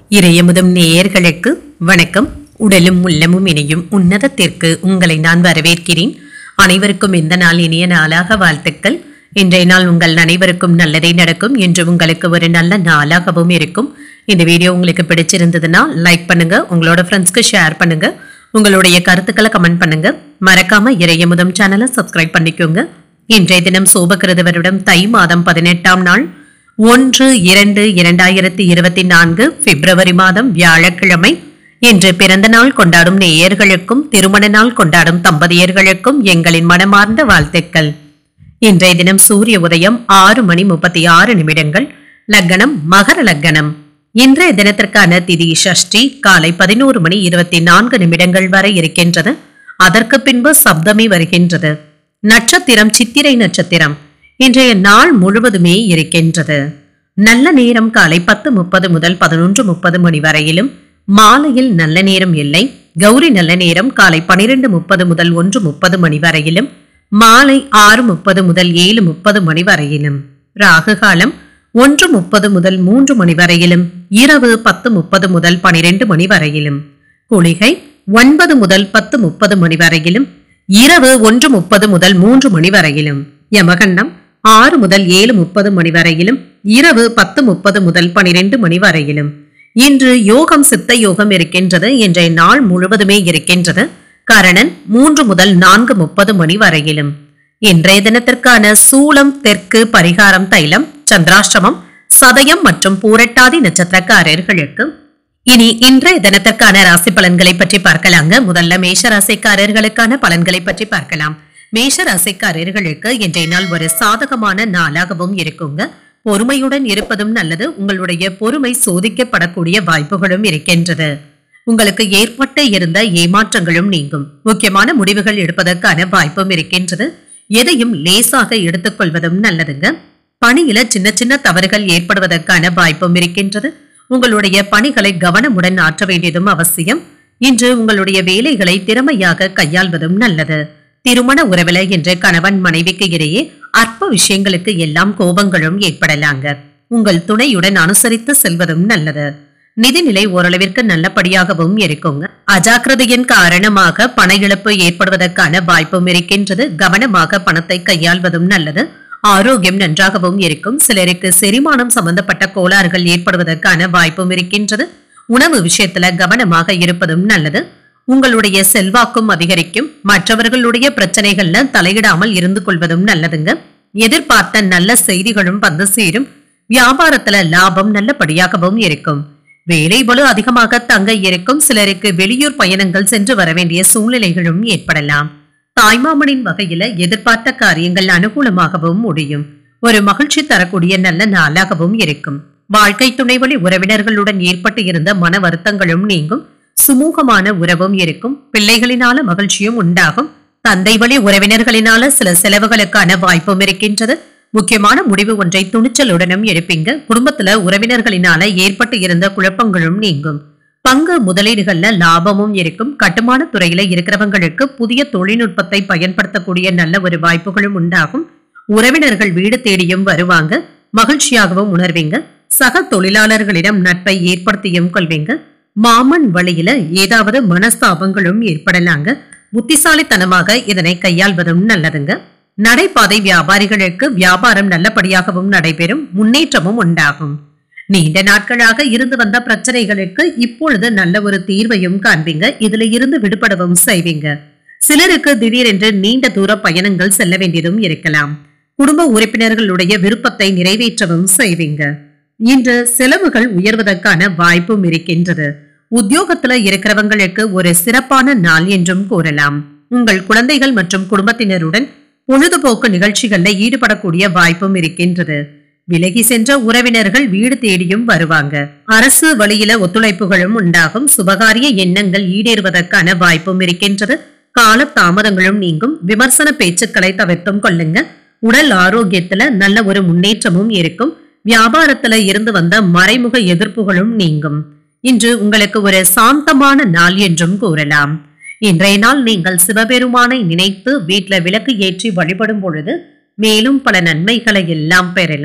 இறையமுதும் நேயர்களுக்கு வணக்கம் உடலும் உள்ளமும் இணையும் உன்னதத்திற்கு உங்களை நான் வரவேற்கிறேன் அனைவருக்கும் இந்த நாள் இனிய நாளாக வாழ்த்துக்கள் இன்றைய நாள் உங்கள் அனைவருக்கும் நல்லதே நடக்கும் என்று உங்களுக்கு ஒரு நல்ல நாளாகவும் இருக்கும் இந்த வீடியோ உங்களுக்கு பிடிச்சிருந்ததுன்னா லைக் பண்ணுங்க உங்களோட ஃப்ரெண்ட்ஸ்க்கு ஷேர் பண்ணுங்க உங்களுடைய கருத்துக்களை கமெண்ட் பண்ணுங்க மறக்காம இறையமுதம் சேனலை சப்ஸ்கிரைப் பண்ணிக்கோங்க இன்றைய தினம் சோபகிருத வருடம் தை மாதம் பதினெட்டாம் நாள் ஒன்று இரண்டு இரண்டாயிரத்தி இருபத்தி நான்கு பிப்ரவரி மாதம் வியாழக்கிழமை இன்று பிறந்த நாள் கொண்டாடும் நேயர்களுக்கும் திருமண நாள் கொண்டாடும் தம்பதியர்களுக்கும் எங்களின் மனமார்ந்த வாழ்த்துக்கள் இன்றைய தினம் சூரிய உதயம் ஆறு மணி முப்பத்தி ஆறு நிமிடங்கள் லக்னம் மகர லக்னம் இன்றைய தினத்திற்கான திதி ஷஷ்டி காலை பதினோரு மணி இருபத்தி நான்கு நிமிடங்கள் வரை இருக்கின்றது அதற்கு பின்பு சப்தமி வருகின்றது நட்சத்திரம் சித்திரை நட்சத்திரம் இன்றைய நாள் முழுவதுமே இருக்கின்றது நல்ல நேரம் காலை பத்து முப்பது முதல் பதினொன்று முப்பது மணி வரையிலும் மாலையில் நல்ல நேரம் இல்லை கௌரி நல்ல நேரம் காலை பனிரெண்டு முப்பது முதல் ஒன்று முப்பது மணி வரையிலும் மாலை ஆறு முப்பது முதல் ஏழு முப்பது மணி வரையிலும் ராகு காலம் ஒன்று முப்பது முதல் மூன்று மணி வரையிலும் இரவு பத்து முப்பது முதல் பனிரெண்டு மணி வரையிலும் குளிகை ஒன்பது முதல் பத்து முப்பது மணி வரையிலும் இரவு ஒன்று முப்பது முதல் மூன்று மணி வரையிலும் யமகண்டம் ஆறு முதல் ஏழு முப்பது மணி வரையிலும் இரவு பத்து முப்பது முதல் பனிரெண்டு மணி வரையிலும் இன்று யோகம் சித்த யோகம் இருக்கின்றது இன்றைய நாள் முழுவதுமே இருக்கின்றது கரணன் மூன்று முதல் நான்கு முப்பது மணி வரையிலும் இன்றைய தினத்திற்கான சூலம் தெற்கு பரிகாரம் தைலம் சந்திராஷ்டமம் சதயம் மற்றும் பூரட்டாதி நட்சத்திரக்காரர்களுக்கு இனி இன்றைய தினத்திற்கான ராசி பலன்களை பற்றி பார்க்கலாங்க முதல்ல மேஷ ராசிக்காரர்களுக்கான பலன்களை பற்றி பார்க்கலாம் மேஷ ராசிக்காரர்களுக்கு இன்றைய நாள் ஒரு சாதகமான நாளாகவும் இருக்குங்க பொறுமையுடன் இருப்பதும் நல்லது உங்களுடைய பொறுமை சோதிக்கப்படக்கூடிய வாய்ப்புகளும் இருக்கின்றது உங்களுக்கு ஏற்பட்டு இருந்த ஏமாற்றங்களும் நீங்கும் முக்கியமான முடிவுகள் எடுப்பதற்கான வாய்ப்பும் இருக்கின்றது எதையும் லேசாக எடுத்துக்கொள்வதும் நல்லதுங்க பணியில சின்ன சின்ன தவறுகள் ஏற்படுவதற்கான வாய்ப்பும் இருக்கின்றது உங்களுடைய பணிகளை கவனமுடன் ஆற்ற வேண்டியதும் அவசியம் இன்று உங்களுடைய வேலைகளை திறமையாக கையாள்வதும் நல்லது திருமண உறவில இன்று கணவன் மனைவிக்கு இடையே அற்ப விஷயங்களுக்கு எல்லாம் கோபங்களும் ஏற்படலாங்க உங்கள் துணையுடன் அனுசரித்து செல்வதும் நல்லது நிதிநிலை ஓரளவிற்கு நல்லபடியாகவும் இருக்குங்க அஜாக்கிரதையின் காரணமாக பண இழப்பு ஏற்படுவதற்கான வாய்ப்பும் இருக்கின்றது கவனமாக பணத்தை கையாள்வதும் நல்லது ஆரோக்கியம் நன்றாகவும் இருக்கும் சிலருக்கு செரிமானம் சம்பந்தப்பட்ட கோளாறுகள் ஏற்படுவதற்கான வாய்ப்பும் இருக்கின்றது உணவு விஷயத்துல கவனமாக இருப்பதும் நல்லது உங்களுடைய செல்வாக்கும் அதிகரிக்கும் மற்றவர்களுடைய பிரச்சனைகள்ல தலையிடாமல் இருந்து கொள்வதும் நல்லதுங்க எதிர்பார்த்த நல்ல செய்திகளும் வந்து சேரும் வியாபாரத்துல லாபம் நல்லபடியாகவும் இருக்கும் வேலை பளு அதிகமாக தங்க இருக்கும் சிலருக்கு வெளியூர் பயணங்கள் சென்று வர வேண்டிய சூழ்நிலைகளும் ஏற்படலாம் தாய்மாமனின் வகையில எதிர்பார்த்த காரியங்கள் அனுகூலமாகவும் முடியும் ஒரு மகிழ்ச்சி தரக்கூடிய நல்ல நாளாகவும் இருக்கும் வாழ்க்கை துணை வழி உறவினர்களுடன் ஏற்பட்டு இருந்த மன வருத்தங்களும் நீங்கும் சுமூகமான உறவும் இருக்கும் பிள்ளைகளினால மகிழ்ச்சியும் உண்டாகும் தந்தை வழி உறவினர்களினால சில செலவுகளுக்கான வாய்ப்பும் இருக்கின்றது முக்கியமான முடிவு ஒன்றை துணிச்சலுடனும் எடுப்பீங்க குடும்பத்துல உறவினர்களினால ஏற்பட்டு இருந்த குழப்பங்களும் நீங்கும் பங்கு முதலீடுகள்ல லாபமும் இருக்கும் கட்டுமான துறையில இருக்கிறவங்களுக்கு புதிய தொழில்நுட்பத்தை பயன்படுத்தக்கூடிய நல்ல ஒரு வாய்ப்புகளும் உண்டாகும் உறவினர்கள் வீடு தேடியும் வருவாங்க மகிழ்ச்சியாகவும் உணர்வீங்க சக தொழிலாளர்களிடம் நட்பை ஏற்படுத்தியும் கொள்வீங்க மாமன் வழியில ஏதாவது மனஸ்தாபங்களும் ஏற்படலாங்க புத்திசாலித்தனமாக இதனை கையாள்வதும் நல்லதுங்க நடைபாதை வியாபாரிகளுக்கு வியாபாரம் நல்லபடியாகவும் நடைபெறும் முன்னேற்றமும் உண்டாகும் நீண்ட நாட்களாக இருந்து வந்த பிரச்சனைகளுக்கு இப்பொழுது நல்ல ஒரு தீர்வையும் காண்பீங்க இதுல இருந்து விடுபடவும் செய்வீங்க சிலருக்கு திடீரென்று நீண்ட தூர பயணங்கள் செல்ல வேண்டியதும் இருக்கலாம் குடும்ப உறுப்பினர்களுடைய விருப்பத்தை நிறைவேற்றவும் செய்வீங்க இன்று செலவுகள் உயர்வதற்கான வாய்ப்பும் இருக்கின்றது உத்தியோகத்துல இருக்கிறவங்களுக்கு ஒரு சிறப்பான நாள் என்றும் கூறலாம் உங்கள் குழந்தைகள் மற்றும் குடும்பத்தினருடன் பொழுதுபோக்கு நிகழ்ச்சிகள்ல ஈடுபடக்கூடிய வாய்ப்பும் இருக்கின்றது விலகி சென்ற உறவினர்கள் வீடு தேடியும் வருவாங்க அரசு வழியில ஒத்துழைப்புகளும் உண்டாகும் சுபகாரிய எண்ணங்கள் ஈடேறுவதற்கான வாய்ப்பும் இருக்கின்றது கால தாமதங்களும் நீங்கும் விமர்சன பேச்சுக்களை தவிர்த்தும் கொள்ளுங்க உடல் ஆரோக்கியத்துல நல்ல ஒரு முன்னேற்றமும் இருக்கும் வியாபாரத்துல இருந்து வந்த மறைமுக எதிர்ப்புகளும் நீங்கும் இன்று உங்களுக்கு ஒரு சாந்தமான நாள் என்றும் கூறலாம் இன்றைய நாள் நீங்கள் சிவபெருமானை நினைத்து வீட்ல விளக்கு ஏற்றி வழிபடும் பொழுது மேலும் பல நன்மைகளை எல்லாம் பெறலாம்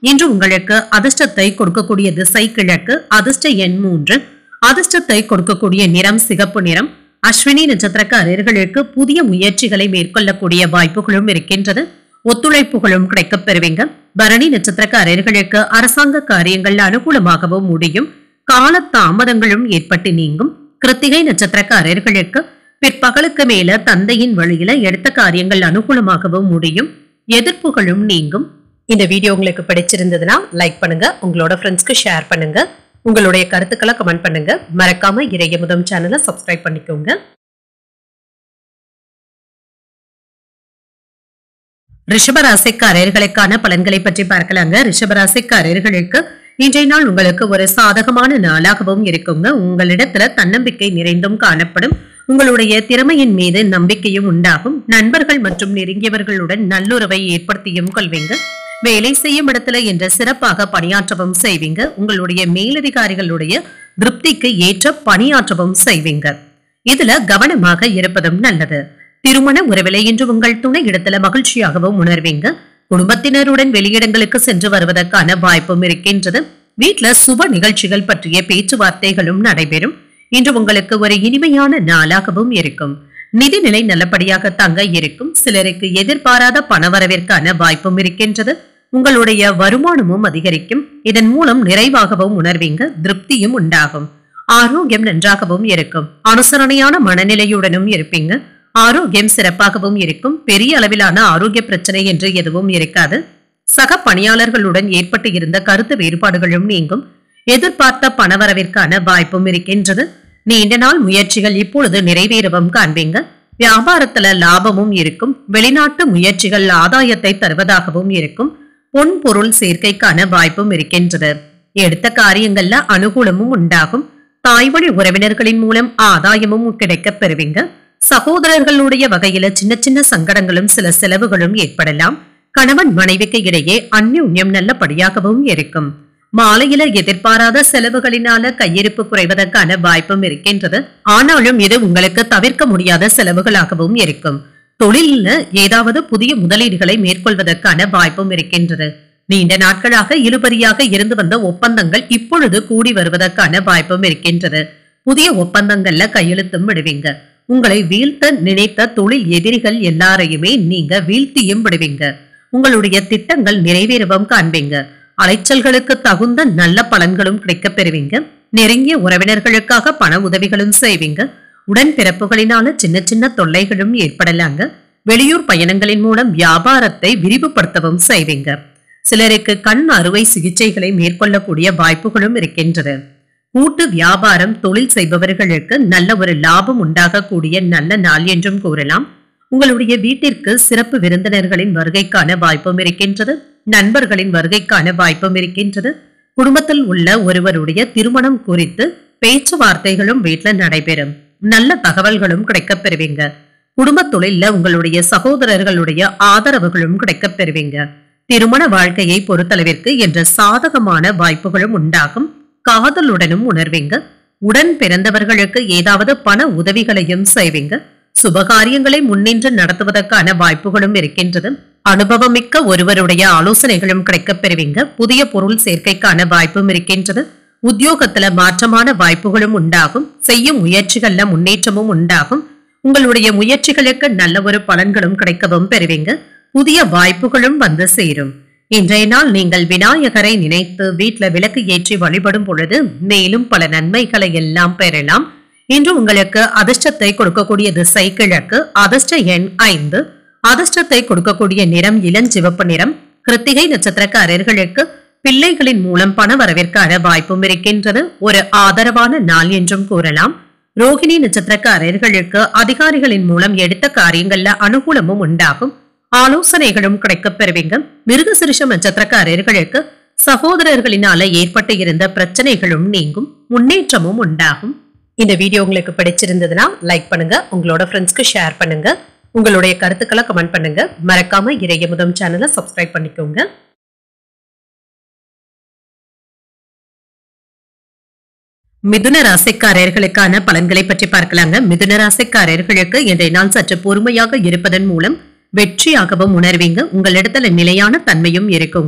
இன்று உங்களுக்கு அதிர்ஷ்டத்தை கொடுக்கக்கூடிய திசை கிழக்கு அதிர்ஷ்ட எண் மூன்று அதிர்ஷ்டத்தை கொடுக்கக்கூடிய நிறம் சிகப்பு நிறம் அஸ்வினி நட்சத்திரக்காரர்களுக்கு புதிய முயற்சிகளை மேற்கொள்ளக்கூடிய வாய்ப்புகளும் இருக்கின்றது ஒத்துழைப்புகளும் கிடைக்கப் பெறுவீங்க பரணி நட்சத்திரக்காரர்களுக்கு அரசாங்க காரியங்கள் அனுகூலமாகவும் முடியும் கால தாமதங்களும் ஏற்பட்டு நீங்கும் கிருத்திகை நட்சத்திரக்காரர்களுக்கு பிற்பகலுக்கு மேல தந்தையின் வழியில எடுத்த காரியங்கள் அனுகூலமாகவும் முடியும் எதிர்ப்புகளும் நீங்கும் இந்த வீடியோ உங்களுக்கு பிடிச்சிருந்ததுன்னா லைக் பண்ணுங்க உங்களோட ஃப்ரெண்ட்ஸ்க்கு ஷேர் பண்ணுங்க உங்களுடைய கருத்துக்களை கமெண்ட் பண்ணுங்க மறக்காம இறைய முதம் சேனலை சப்ஸ்கிரைப் பண்ணிக்கோங்க ரிஷபராசிக்காரர்களுக்கான பலன்களை பற்றி பார்க்கலாங்க ரிஷபராசிக்காரர்களுக்கு இன்றைய நாள் உங்களுக்கு ஒரு சாதகமான நாளாகவும் இருக்குங்க உங்களிடத்துல தன்னம்பிக்கை நிறைந்தும் காணப்படும் உங்களுடைய திறமையின் மீது நம்பிக்கையும் உண்டாகும் நண்பர்கள் மற்றும் நெருங்கியவர்களுடன் நல்லுறவை ஏற்படுத்தியும் கொள்வீங்க வேலை செய்யும் இடத்துல என்ற சிறப்பாக பணியாற்றவும் செய்வீங்க உங்களுடைய மேலதிகாரிகளுடைய திருப்திக்கு ஏற்ற பணியாற்றவும் செய்வீங்க இதுல கவனமாக இருப்பதும் நல்லது திருமண உறவிலை இன்று உங்கள் துணை இடத்துல மகிழ்ச்சியாகவும் உணர்வீங்க குடும்பத்தினருடன் வெளியிடங்களுக்கு சென்று வருவதற்கான வாய்ப்பும் இருக்கின்றது வீட்ல சுப நிகழ்ச்சிகள் பற்றிய பேச்சுவார்த்தைகளும் நடைபெறும் இன்று உங்களுக்கு ஒரு இனிமையான நாளாகவும் இருக்கும் நிதிநிலை நல்லபடியாக தங்க இருக்கும் சிலருக்கு எதிர்பாராத பணவரவிற்கான வாய்ப்பும் இருக்கின்றது உங்களுடைய வருமானமும் அதிகரிக்கும் இதன் மூலம் நிறைவாகவும் உணர்வீங்க திருப்தியும் உண்டாகும் ஆரோக்கியம் நன்றாகவும் இருக்கும் அனுசரணையான மனநிலையுடனும் இருப்பீங்க ஆரோக்கியம் சிறப்பாகவும் இருக்கும் பெரிய அளவிலான ஆரோக்கிய பிரச்சனை என்று எதுவும் இருக்காது சக பணியாளர்களுடன் ஏற்பட்டு இருந்த கருத்து வேறுபாடுகளும் நீங்கும் எதிர்பார்த்த பணவரவிற்கான வாய்ப்பும் இருக்கின்றது நீண்ட நாள் முயற்சிகள் இப்பொழுது நிறைவேறவும் காண்பீங்க வியாபாரத்துல லாபமும் இருக்கும் வெளிநாட்டு முயற்சிகள் ஆதாயத்தை தருவதாகவும் இருக்கும் பொன் பொருள் சேர்க்கைக்கான வாய்ப்பும் இருக்கின்றது எடுத்த காரியங்கள்ல அனுகூலமும் உண்டாகும் தாய்வழி உறவினர்களின் மூலம் ஆதாயமும் கிடைக்கப் பெறுவீங்க சகோதரர்களுடைய வகையில சின்ன சின்ன சங்கடங்களும் சில செலவுகளும் ஏற்படலாம் கணவன் மனைவிக்கு இடையே அந்யுன்யம் நல்லபடியாகவும் இருக்கும் மாலையில எதிர்பாராத செலவுகளினால கையிருப்பு குறைவதற்கான வாய்ப்பும் இருக்கின்றது ஆனாலும் இது உங்களுக்கு தவிர்க்க முடியாத செலவுகளாகவும் இருக்கும் தொழிலில் ஏதாவது புதிய முதலீடுகளை மேற்கொள்வதற்கான வாய்ப்பும் இருக்கின்றது நீண்ட நாட்களாக இழுபறியாக இருந்து வந்த ஒப்பந்தங்கள் இப்பொழுது கூடி வருவதற்கான வாய்ப்பும் இருக்கின்றது புதிய ஒப்பந்தங்கள்ல கையெழுத்தும் விடுவீங்க உங்களை வீழ்த்த நினைத்த தொழில் எதிரிகள் எல்லாரையுமே நீங்க வீழ்த்தியும் விடுவீங்க உங்களுடைய திட்டங்கள் நிறைவேறவும் காண்பீங்க அலைச்சல்களுக்கு தகுந்த நல்ல பலன்களும் கிடைக்கப் பெறுவீங்க நெருங்கிய உறவினர்களுக்காக பண உதவிகளும் செய்வீங்க உடன்பிறப்புகளினால சின்ன சின்ன தொல்லைகளும் ஏற்படலாங்க வெளியூர் பயணங்களின் மூலம் வியாபாரத்தை விரிவுபடுத்தவும் செய்வீங்க சிலருக்கு கண் அறுவை சிகிச்சைகளை மேற்கொள்ளக்கூடிய வாய்ப்புகளும் இருக்கின்றது கூட்டு வியாபாரம் தொழில் செய்பவர்களுக்கு நல்ல ஒரு லாபம் உண்டாகக்கூடிய நல்ல நாள் என்றும் கூறலாம் உங்களுடைய வீட்டிற்கு சிறப்பு விருந்தினர்களின் வருகைக்கான வாய்ப்பும் இருக்கின்றது நண்பர்களின் வருகைக்கான வாய்ப்பும் இருக்கின்றது குடும்பத்தில் உள்ள ஒருவருடைய திருமணம் குறித்து பேச்சுவார்த்தைகளும் வீட்டுல நடைபெறும் நல்ல தகவல்களும் கிடைக்கப் பெறுவீங்க குடும்ப தொழில்ல உங்களுடைய சகோதரர்களுடைய ஆதரவுகளும் கிடைக்கப் பெறுவீங்க திருமண வாழ்க்கையை பொறுத்தளவிற்கு என்ற சாதகமான வாய்ப்புகளும் உண்டாகும் காதலுடனும் உணர்வீங்க உடன் பிறந்தவர்களுக்கு ஏதாவது பண உதவிகளையும் செய்வீங்க சுபகாரியங்களை முன்னின்று நடத்துவதற்கான வாய்ப்புகளும் இருக்கின்றது அனுபவமிக்க ஒருவருடைய ஆலோசனைகளும் கிடைக்கப் பெறுவீங்க புதிய பொருள் சேர்க்கைக்கான வாய்ப்பும் இருக்கின்றது உத்தியோகத்துல மாற்றமான வாய்ப்புகளும் உண்டாகும் செய்யும் முயற்சிகள்ல முன்னேற்றமும் உண்டாகும் உங்களுடைய முயற்சிகளுக்கு நல்ல ஒரு பலன்களும் கிடைக்கவும் பெறுவீங்க புதிய வாய்ப்புகளும் வந்து சேரும் இன்றைய நாள் நீங்கள் விநாயகரை நினைத்து வீட்ல விளக்கு ஏற்றி வழிபடும் பொழுது மேலும் பல நன்மைகளை எல்லாம் பெறலாம் இன்று உங்களுக்கு அதிர்ஷ்டத்தை கொடுக்கக்கூடிய திசை கிழக்கு அதிர்ஷ்ட எண் ஐந்து அதிர்ஷ்டத்தை கொடுக்கக்கூடிய நிறம் இளஞ்சிவப்பு நிறம் கிருத்திகை நட்சத்திரக்காரர்களுக்கு பிள்ளைகளின் மூலம் பண வரவிற்கான வாய்ப்பும் இருக்கின்றது ஒரு ஆதரவான நாள் என்றும் கூறலாம் ரோகிணி நட்சத்திரக்காரர்களுக்கு அதிகாரிகளின் மூலம் எடுத்த காரியங்கள்ல அனுகூலமும் உண்டாகும் ஆலோசனைகளும் கிடைக்கப் பெறுவீங்க மிருகசிருஷம் நட்சத்திரக்காரர்களுக்கு சகோதரர்களினால ஏற்பட்டு இருந்த பிரச்சனைகளும் நீங்கும் முன்னேற்றமும் உண்டாகும் இந்த வீடியோ உங்களுக்கு பிடிச்சிருந்ததுன்னா லைக் பண்ணுங்க உங்களோட ஃப்ரெண்ட்ஸ்க்கு ஷேர் பண்ணுங்க உங்களுடைய கருத்துக்களை கமெண்ட் பண்ணுங்க மறக்காம இறைய முதம் சேனலை சப்ஸ்கிரைப் பண்ணிக்கோங்க மிதுன ராசிக்காரர்களுக்கான பலன்களை பற்றி பார்க்கலாங்க மிதுன ராசிக்காரர்களுக்கு இன்றைய நாள் சற்று பொறுமையாக இருப்பதன் மூலம் வெற்றியாகவும் உணர்வீங்க உங்களிடத்துல நிலையான தன்மையும் இருக்குங்க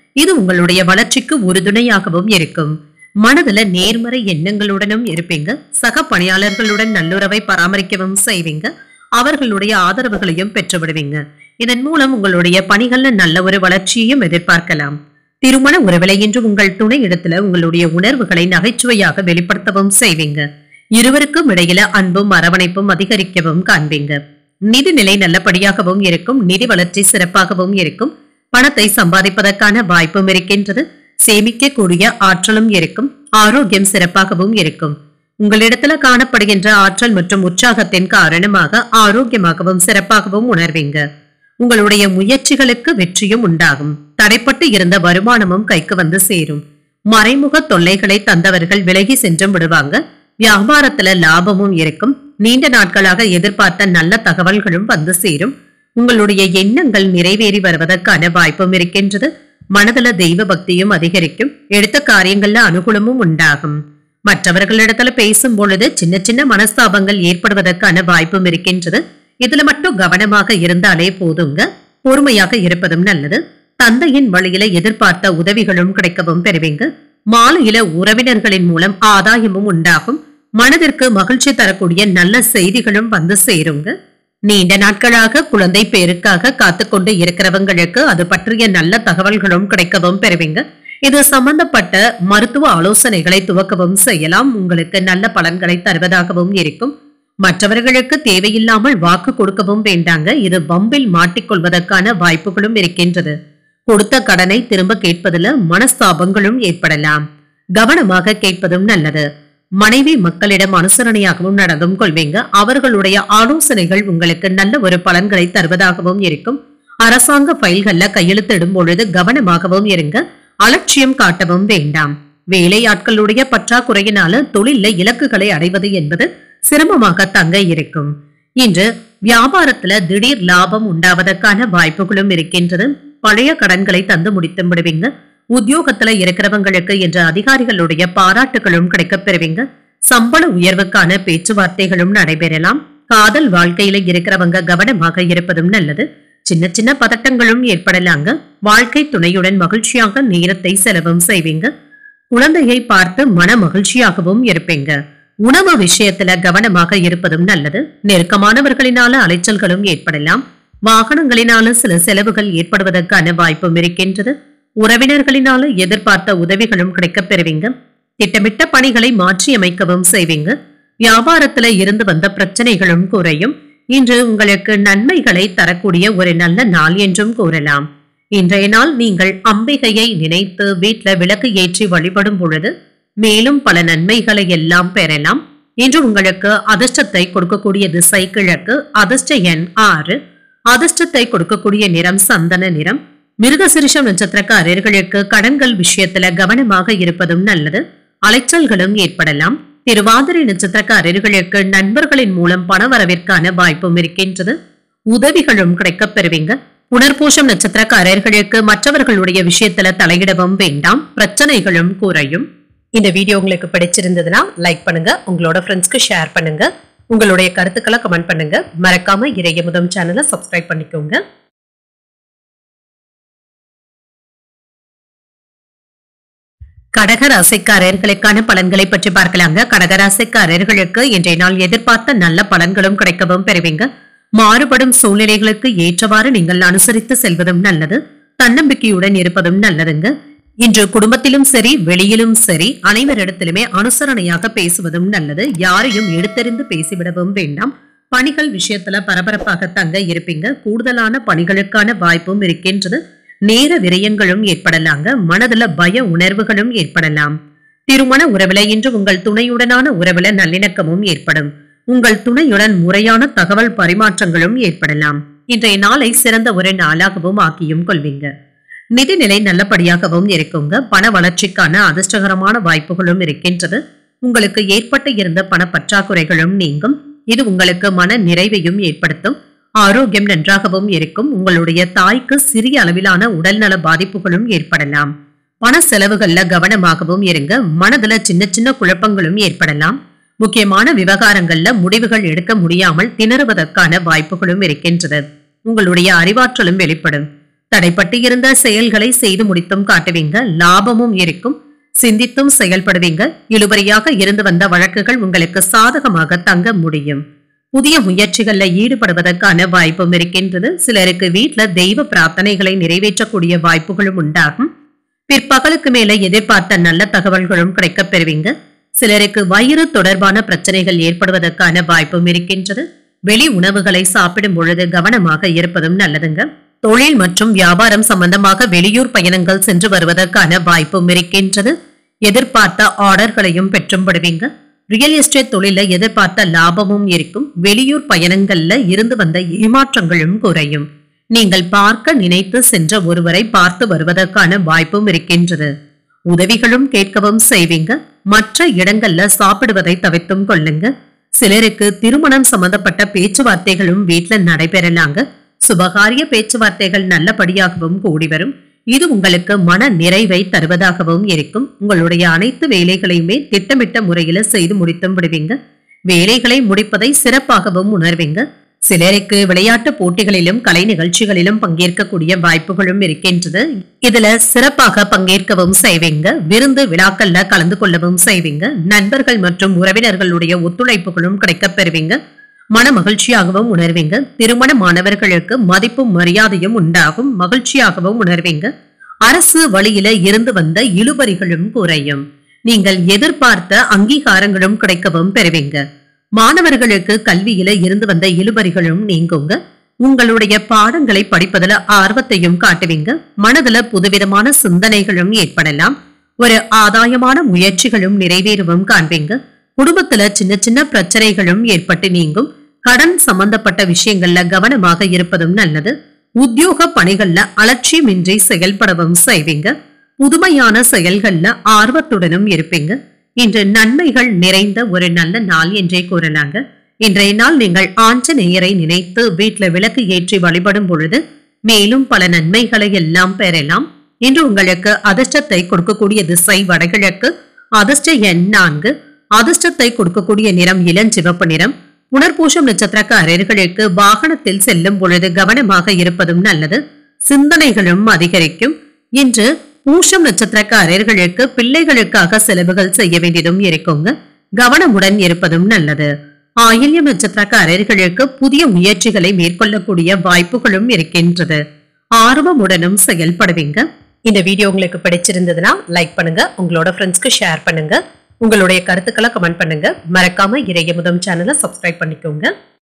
இது உங்களுடைய வளர்ச்சிக்கு உறுதுணையாகவும் இருக்கும் மனதுல நேர்மறை எண்ணங்களுடனும் இருப்பீங்க சக பணியாளர்களுடன் நல்லுறவை பராமரிக்கவும் செய்வீங்க அவர்களுடைய ஆதரவுகளையும் பெற்று விடுவீங்க இதன் மூலம் உங்களுடைய பணிகள்ல நல்ல ஒரு வளர்ச்சியையும் எதிர்பார்க்கலாம் திருமண உறவிலை இன்று உங்கள் துணை இடத்துல உங்களுடைய உணர்வுகளை நகைச்சுவையாக வெளிப்படுத்தவும் செய்வீங்க இருவருக்கும் இடையில அன்பும் அரவணைப்பும் அதிகரிக்கவும் காண்பீங்க நிதி நிலை நல்லபடியாகவும் இருக்கும் நிதி வளர்ச்சி சிறப்பாகவும் இருக்கும் பணத்தை சம்பாதிப்பதற்கான வாய்ப்பும் இருக்கின்றது சேமிக்கக்கூடிய ஆற்றலும் இருக்கும் ஆரோக்கியம் சிறப்பாகவும் இருக்கும் உங்களிடத்துல காணப்படுகின்ற ஆற்றல் மற்றும் உற்சாகத்தின் காரணமாக ஆரோக்கியமாகவும் சிறப்பாகவும் உணர்வீங்க உங்களுடைய முயற்சிகளுக்கு வெற்றியும் உண்டாகும் தடைப்பட்டு இருந்த வருமானமும் கைக்கு வந்து சேரும் மறைமுக தொல்லைகளை தந்தவர்கள் விலகி சென்றும் விடுவாங்க வியாபாரத்துல லாபமும் இருக்கும் நீண்ட நாட்களாக எதிர்பார்த்த நல்ல தகவல்களும் வந்து சேரும் உங்களுடைய எண்ணங்கள் நிறைவேறி வருவதற்கான வாய்ப்பும் இருக்கின்றது மனதுல தெய்வ பக்தியும் அதிகரிக்கும் எடுத்த காரியங்கள்ல அனுகூலமும் உண்டாகும் மற்றவர்களிடத்துல பேசும் பொழுது சின்ன சின்ன மனஸ்தாபங்கள் ஏற்படுவதற்கான வாய்ப்பும் இருக்கின்றது இதுல மட்டும் கவனமாக இருந்தாலே போதுங்க பொறுமையாக இருப்பதும் நல்லது தந்தையின் வழியில எதிர்பார்த்த உதவிகளும் கிடைக்கவும் பெறுவீங்க மாலையில உறவினர்களின் மூலம் ஆதாயமும் உண்டாகும் மனதிற்கு மகிழ்ச்சி தரக்கூடிய நல்ல செய்திகளும் வந்து சேருங்க நீண்ட நாட்களாக குழந்தை பேருக்காக காத்துக்கொண்டு இருக்கிறவங்களுக்கு அது பற்றிய நல்ல தகவல்களும் கிடைக்கவும் பெறுவீங்க இது சம்பந்தப்பட்ட மருத்துவ ஆலோசனைகளை துவக்கவும் செய்யலாம் உங்களுக்கு நல்ல பலன்களை தருவதாகவும் இருக்கும் மற்றவர்களுக்கு தேவையில்லாமல் வாக்கு கொடுக்கவும் வேண்டாங்க இது வம்பில் மாட்டிக்கொள்வதற்கான வாய்ப்புகளும் இருக்கின்றது கொடுத்த கடனை திரும்ப கேட்பதில் மனஸ்தாபங்களும் ஏற்படலாம் கவனமாக கேட்பதும் நல்லது மனைவி மக்களிடம் அனுசரணையாகவும் நடந்தும் கொள்வீங்க அவர்களுடைய ஆலோசனைகள் உங்களுக்கு நல்ல ஒரு பலன்களை தருவதாகவும் இருக்கும் அரசாங்க ஃபைல்கள்ல கையெழுத்திடும் பொழுது கவனமாகவும் இருங்க அலட்சியம் காட்டவும் வேண்டாம் வேலையாட்களுடைய பற்றாக்குறையினால தொழில்ல இலக்குகளை அடைவது என்பது சிரமமாக தங்க இருக்கும் இன்று வியாபாரத்துல திடீர் லாபம் உண்டாவதற்கான வாய்ப்புகளும் இருக்கின்றது பழைய கடன்களை தந்து முடித்து விடுவீங்க உத்தியோகத்துல இருக்கிறவங்களுக்கு என்ற அதிகாரிகளுடைய பாராட்டுகளும் கிடைக்கப் பெறுவீங்க சம்பள உயர்வுக்கான பேச்சுவார்த்தைகளும் நடைபெறலாம் காதல் வாழ்க்கையில இருக்கிறவங்க கவனமாக இருப்பதும் நல்லது சின்ன சின்ன பதட்டங்களும் ஏற்படலாங்க வாழ்க்கை துணையுடன் மகிழ்ச்சியாக நேரத்தை செலவும் செய்வீங்க குழந்தையை பார்த்து மன மகிழ்ச்சியாகவும் இருப்பீங்க உணவு விஷயத்துல கவனமாக இருப்பதும் நல்லது நெருக்கமானவர்களினால அலைச்சல்களும் ஏற்படலாம் வாகனங்களினால சில செலவுகள் ஏற்படுவதற்கான வாய்ப்பும் இருக்கின்றது உறவினர்களினால எதிர்பார்த்த உதவிகளும் கிடைக்கப் பெறுவீங்க திட்டமிட்ட பணிகளை மாற்றியமைக்கவும் செய்வீங்க வியாபாரத்துல இருந்து வந்த பிரச்சனைகளும் குறையும் இன்று உங்களுக்கு நன்மைகளை தரக்கூடிய ஒரு நல்ல நாள் என்றும் கூறலாம் இன்றைய நாள் நீங்கள் அம்பிகையை நினைத்து வீட்ல விளக்கு ஏற்றி வழிபடும் பொழுது மேலும் பல நன்மைகளை எல்லாம் பெறலாம் இன்று உங்களுக்கு அதிர்ஷ்டத்தை கொடுக்கக்கூடிய திசை கிழக்கு அதிர்ஷ்ட எண் ஆறு அதிர்ஷ்டத்தை கொடுக்கக்கூடிய நிறம் சந்தன நிறம் மிருகசிரிஷம் நட்சத்திரக்காரர்களுக்கு கடன்கள் விஷயத்துல கவனமாக இருப்பதும் நல்லது அலைச்சல்களும் ஏற்படலாம் திருவாதிரை நட்சத்திரக்காரர்களுக்கு நண்பர்களின் மூலம் பணவரவிற்கான வாய்ப்பும் இருக்கின்றது உதவிகளும் கிடைக்கப் பெறுவீங்க புனர்பூசம் நட்சத்திரக்காரர்களுக்கு மற்றவர்களுடைய விஷயத்துல தலையிடவும் வேண்டாம் பிரச்சனைகளும் குறையும் இந்த வீடியோ உங்களுக்கு பிடிச்சிருந்ததுன்னா லைக் பண்ணுங்க உங்களோட ஃப்ரெண்ட்ஸ்க்கு ஷேர் பண்ணுங்க உங்களுடைய கருத்துக்களை கமெண்ட் பண்ணுங்க மறக்காம இறையமுதம் சேனலை சப்ஸ்கிரைப் பண்ணிக்கோங்க கடகராசிக்காரர்களுக்கான பலன்களை பற்றி பார்க்கலாங்க கடகராசிக்காரர்களுக்கு இன்றைய நாள் எதிர்பார்த்த நல்ல பலன்களும் கிடைக்கவும் பெறுவீங்க மாறுபடும் சூழ்நிலைகளுக்கு ஏற்றவாறு நீங்கள் அனுசரித்து செல்வதும் நல்லது தன்னம்பிக்கையுடன் இருப்பதும் நல்லதுங்க இன்று குடும்பத்திலும் சரி வெளியிலும் சரி அனைவரிடத்திலுமே அனுசரணையாக பேசுவதும் நல்லது யாரையும் எடுத்தறிந்து பேசிவிடவும் வேண்டாம் பணிகள் விஷயத்துல பரபரப்பாக தங்க இருப்பீங்க கூடுதலான பணிகளுக்கான வாய்ப்பும் இருக்கின்றது நேர விரயங்களும் ஏற்படலாங்க மனதுல பய உணர்வுகளும் ஏற்படலாம் திருமண உறவுல இன்று உங்கள் துணையுடனான உறவுல நல்லிணக்கமும் ஏற்படும் உங்கள் துணையுடன் முறையான தகவல் பரிமாற்றங்களும் ஏற்படலாம் இன்றைய நாளை சிறந்த ஒரு நாளாகவும் ஆக்கியும் கொள்வீங்க நிதிநிலை நல்லபடியாகவும் இருக்குங்க பண வளர்ச்சிக்கான அதிர்ஷ்டகரமான வாய்ப்புகளும் இருக்கின்றது உங்களுக்கு ஏற்பட்டு இருந்த பண பற்றாக்குறைகளும் நீங்கும் இது உங்களுக்கு மன நிறைவையும் ஏற்படுத்தும் ஆரோக்கியம் நன்றாகவும் இருக்கும் உங்களுடைய தாய்க்கு சிறிய அளவிலான உடல்நல பாதிப்புகளும் ஏற்படலாம் பண செலவுகள்ல கவனமாகவும் இருங்க மனதுல சின்ன சின்ன குழப்பங்களும் ஏற்படலாம் முக்கியமான விவகாரங்கள்ல முடிவுகள் எடுக்க முடியாமல் திணறுவதற்கான வாய்ப்புகளும் இருக்கின்றது உங்களுடைய அறிவாற்றலும் வெளிப்படும் தடைப்பட்டு இருந்த செயல்களை செய்து முடித்தும் காட்டுவீங்க லாபமும் இருக்கும் சிந்தித்தும் செயல்படுவீங்க இழுபறியாக இருந்து வந்த வழக்குகள் உங்களுக்கு சாதகமாக தங்க முடியும் புதிய முயற்சிகள்ல ஈடுபடுவதற்கான வாய்ப்பும் இருக்கின்றது சிலருக்கு வீட்ல தெய்வ பிரார்த்தனைகளை நிறைவேற்றக்கூடிய வாய்ப்புகளும் உண்டாகும் பிற்பகலுக்கு மேல எதிர்பார்த்த நல்ல தகவல்களும் கிடைக்கப் பெறுவீங்க சிலருக்கு வயிறு தொடர்பான பிரச்சனைகள் ஏற்படுவதற்கான வாய்ப்பும் இருக்கின்றது வெளி உணவுகளை சாப்பிடும் பொழுது கவனமாக இருப்பதும் நல்லதுங்க தொழில் மற்றும் வியாபாரம் சம்பந்தமாக வெளியூர் பயணங்கள் சென்று வருவதற்கான வாய்ப்பும் இருக்கின்றது எதிர்பார்த்த ஆர்டர்களையும் பெற்றும் படுவீங்க ரியல் எஸ்டேட் தொழில எதிர்பார்த்த லாபமும் இருக்கும் வெளியூர் பயணங்கள்ல இருந்து வந்த ஏமாற்றங்களும் குறையும் நீங்கள் பார்க்க நினைத்து சென்ற ஒருவரை பார்த்து வருவதற்கான வாய்ப்பும் இருக்கின்றது உதவிகளும் கேட்கவும் செய்வீங்க மற்ற இடங்கள்ல சாப்பிடுவதை தவிர்த்தும் கொள்ளுங்க சிலருக்கு திருமணம் சம்பந்தப்பட்ட பேச்சுவார்த்தைகளும் வீட்ல நடைபெறலாங்க சுபகாரிய பேச்சுவார்த்தைகள் நல்லபடியாகவும் கூடி வரும் இது உங்களுக்கு மன நிறைவை தருவதாகவும் இருக்கும் உங்களுடைய அனைத்து வேலைகளையுமே திட்டமிட்ட முறையில செய்து முடித்தும் விடுவீங்க வேலைகளை முடிப்பதை சிறப்பாகவும் உணர்வீங்க சிலருக்கு விளையாட்டு போட்டிகளிலும் கலை நிகழ்ச்சிகளிலும் பங்கேற்கக்கூடிய வாய்ப்புகளும் இருக்கின்றது இதுல சிறப்பாக பங்கேற்கவும் செய்வீங்க விருந்து விழாக்கள்ல கலந்து கொள்ளவும் செய்வீங்க நண்பர்கள் மற்றும் உறவினர்களுடைய ஒத்துழைப்புகளும் கிடைக்கப் பெறுவீங்க மன மகிழ்ச்சியாகவும் உணர்வீங்க திருமண மாணவர்களுக்கு மதிப்பும் மரியாதையும் உண்டாகும் மகிழ்ச்சியாகவும் உணர்வீங்க அரசு வழியில இருந்து வந்த இழுபறிகளும் குறையும் நீங்கள் எதிர்பார்த்த அங்கீகாரங்களும் கிடைக்கவும் பெறுவீங்க மாணவர்களுக்கு கல்வியில இருந்து வந்த இழுபறிகளும் நீங்குங்க உங்களுடைய பாடங்களை படிப்பதுல ஆர்வத்தையும் காட்டுவீங்க மனதுல புதுவிதமான சிந்தனைகளும் ஏற்படலாம் ஒரு ஆதாயமான முயற்சிகளும் நிறைவேறவும் காண்பீங்க குடும்பத்துல சின்ன சின்ன பிரச்சனைகளும் ஏற்பட்டு நீங்கும் கடன் சம்பந்தப்பட்ட விஷயங்கள்ல கவனமாக இருப்பதும் நல்லது உத்தியோக பணிகள்ல அலட்சியமின்றி செயல்படவும் செய்வீங்க புதுமையான செயல்கள்ல ஆர்வத்துடனும் இருப்பீங்க இன்று நன்மைகள் நிறைந்த ஒரு நல்ல நாள் என்றே கூறலாங்க இன்றைய நாள் நீங்கள் ஆஞ்சநேயரை நினைத்து வீட்ல விளக்கு ஏற்றி வழிபடும் பொழுது மேலும் பல நன்மைகளை எல்லாம் பெறலாம் இன்று உங்களுக்கு அதிர்ஷ்டத்தை கொடுக்கக்கூடிய திசை வடகிழக்கு அதிர்ஷ்ட எண் நான்கு அதிர்ஷ்டத்தை கொடுக்கக்கூடிய நிறம் இளஞ்சிவப்பு நிறம் புனர்பூசம் நட்சத்திரக்காரர்களுக்கு வாகனத்தில் செல்லும் பொழுது கவனமாக இருப்பதும் நல்லது சிந்தனைகளும் அதிகரிக்கும் இன்று பூஷம் நட்சத்திரக்காரர்களுக்கு பிள்ளைகளுக்காக செலவுகள் செய்ய வேண்டியதும் இருக்குங்க கவனமுடன் இருப்பதும் நல்லது ஆயில்யம் நட்சத்திரக்காரர்களுக்கு புதிய முயற்சிகளை மேற்கொள்ளக்கூடிய வாய்ப்புகளும் இருக்கின்றது ஆர்வமுடனும் செயல்படுவீங்க இந்த வீடியோ உங்களுக்கு பிடிச்சிருந்ததுன்னா லைக் பண்ணுங்க உங்களோட ஃப்ரெண்ட்ஸ்க்கு ஷேர் பண்ணுங்க உங்களுடைய கருத்துக்களை கமெண்ட் பண்ணுங்க மறக்காம இறைய முதம் சேனலை சப்ஸ்கிரைப் பண்ணிக்கோங்க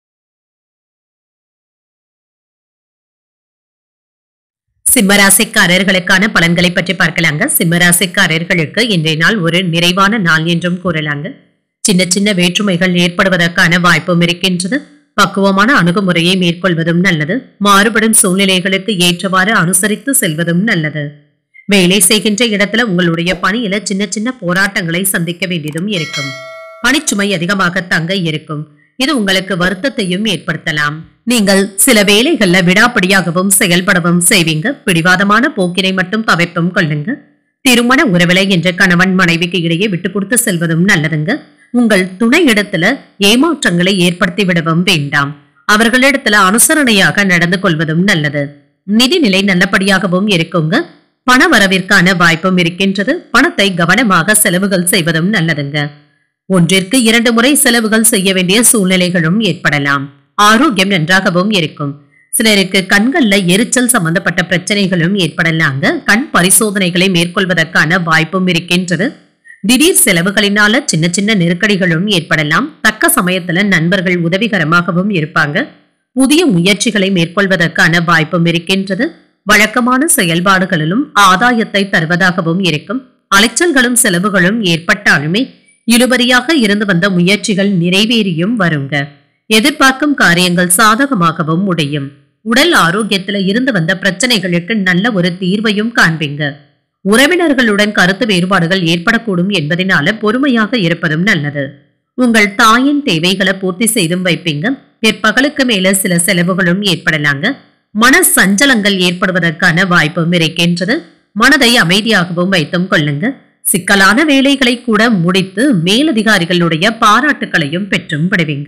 சிம்மராசிக்காரர்களுக்கான பலன்களை பற்றி பார்க்கலாங்க சிம்மராசிக்காரர்களுக்கு இன்றைய நாள் ஒரு நிறைவான நாள் என்றும் கூறலாங்க சின்ன சின்ன வேற்றுமைகள் ஏற்படுவதற்கான வாய்ப்பும் இருக்கின்றது பக்குவமான அணுகுமுறையை மேற்கொள்வதும் நல்லது மாறுபடும் சூழ்நிலைகளுக்கு ஏற்றவாறு அனுசரித்து செல்வதும் நல்லது வேலை செய்கின்ற இடத்துல உங்களுடைய பணியில சின்ன சின்ன போராட்டங்களை சந்திக்க வேண்டியதும் இருக்கும் பணிச்சுமை அதிகமாக தங்க இருக்கும் இது உங்களுக்கு வருத்தத்தையும் ஏற்படுத்தலாம் நீங்கள் சில வேலைகள்ல விடாப்படியாகவும் செயல்படவும் செய்வீங்க பிடிவாதமான போக்கினை மட்டும் தவிர்த்தும் கொள்ளுங்க திருமண உறவிலை என்ற கணவன் மனைவிக்கு இடையே விட்டு கொடுத்து செல்வதும் நல்லதுங்க உங்கள் துணை இடத்துல ஏமாற்றங்களை ஏற்படுத்தி விடவும் வேண்டாம் அவர்களிடத்துல அனுசரணையாக நடந்து கொள்வதும் நல்லது நிதிநிலை நல்லபடியாகவும் இருக்குங்க பண வரவிற்கான வாய்ப்பும் இருக்கின்றது பணத்தை கவனமாக செலவுகள் செய்வதும் நல்லதுங்க ஒன்றிற்கு இரண்டு முறை செலவுகள் செய்ய வேண்டிய சூழ்நிலைகளும் ஏற்படலாம் ஆரோக்கியம் நன்றாகவும் இருக்கும் சிலருக்கு கண்கள்ல எரிச்சல் சம்பந்தப்பட்ட பிரச்சனைகளும் ஏற்படலாங்க கண் பரிசோதனைகளை மேற்கொள்வதற்கான வாய்ப்பும் இருக்கின்றது திடீர் செலவுகளினால சின்ன சின்ன நெருக்கடிகளும் ஏற்படலாம் தக்க சமயத்துல நண்பர்கள் உதவிகரமாகவும் இருப்பாங்க புதிய முயற்சிகளை மேற்கொள்வதற்கான வாய்ப்பும் இருக்கின்றது வழக்கமான செயல்பாடுகளிலும் ஆதாயத்தை தருவதாகவும் இருக்கும் அலைச்சல்களும் செலவுகளும் ஏற்பட்டாலுமே இழுபறியாக இருந்து வந்த முயற்சிகள் நிறைவேறியும் வருங்க எதிர்பார்க்கும் காரியங்கள் சாதகமாகவும் முடியும் உடல் ஆரோக்கியத்துல இருந்து வந்த பிரச்சனைகளுக்கு நல்ல ஒரு தீர்வையும் காண்பீங்க உறவினர்களுடன் கருத்து வேறுபாடுகள் ஏற்படக்கூடும் என்பதனால பொறுமையாக இருப்பதும் நல்லது உங்கள் தாயின் தேவைகளை பூர்த்தி செய்தும் வைப்பீங்க பிற்பகலுக்கு மேல சில செலவுகளும் ஏற்படலாங்க மன சஞ்சலங்கள் ஏற்படுவதற்கான வாய்ப்பும் இருக்கின்றது மனதை அமைதியாகவும் வைத்தும் கொள்ளுங்க சிக்கலான வேலைகளை கூட முடித்து மேலதிகாரிகளுடைய பாராட்டுகளையும் பெற்றும் விடுவீங்க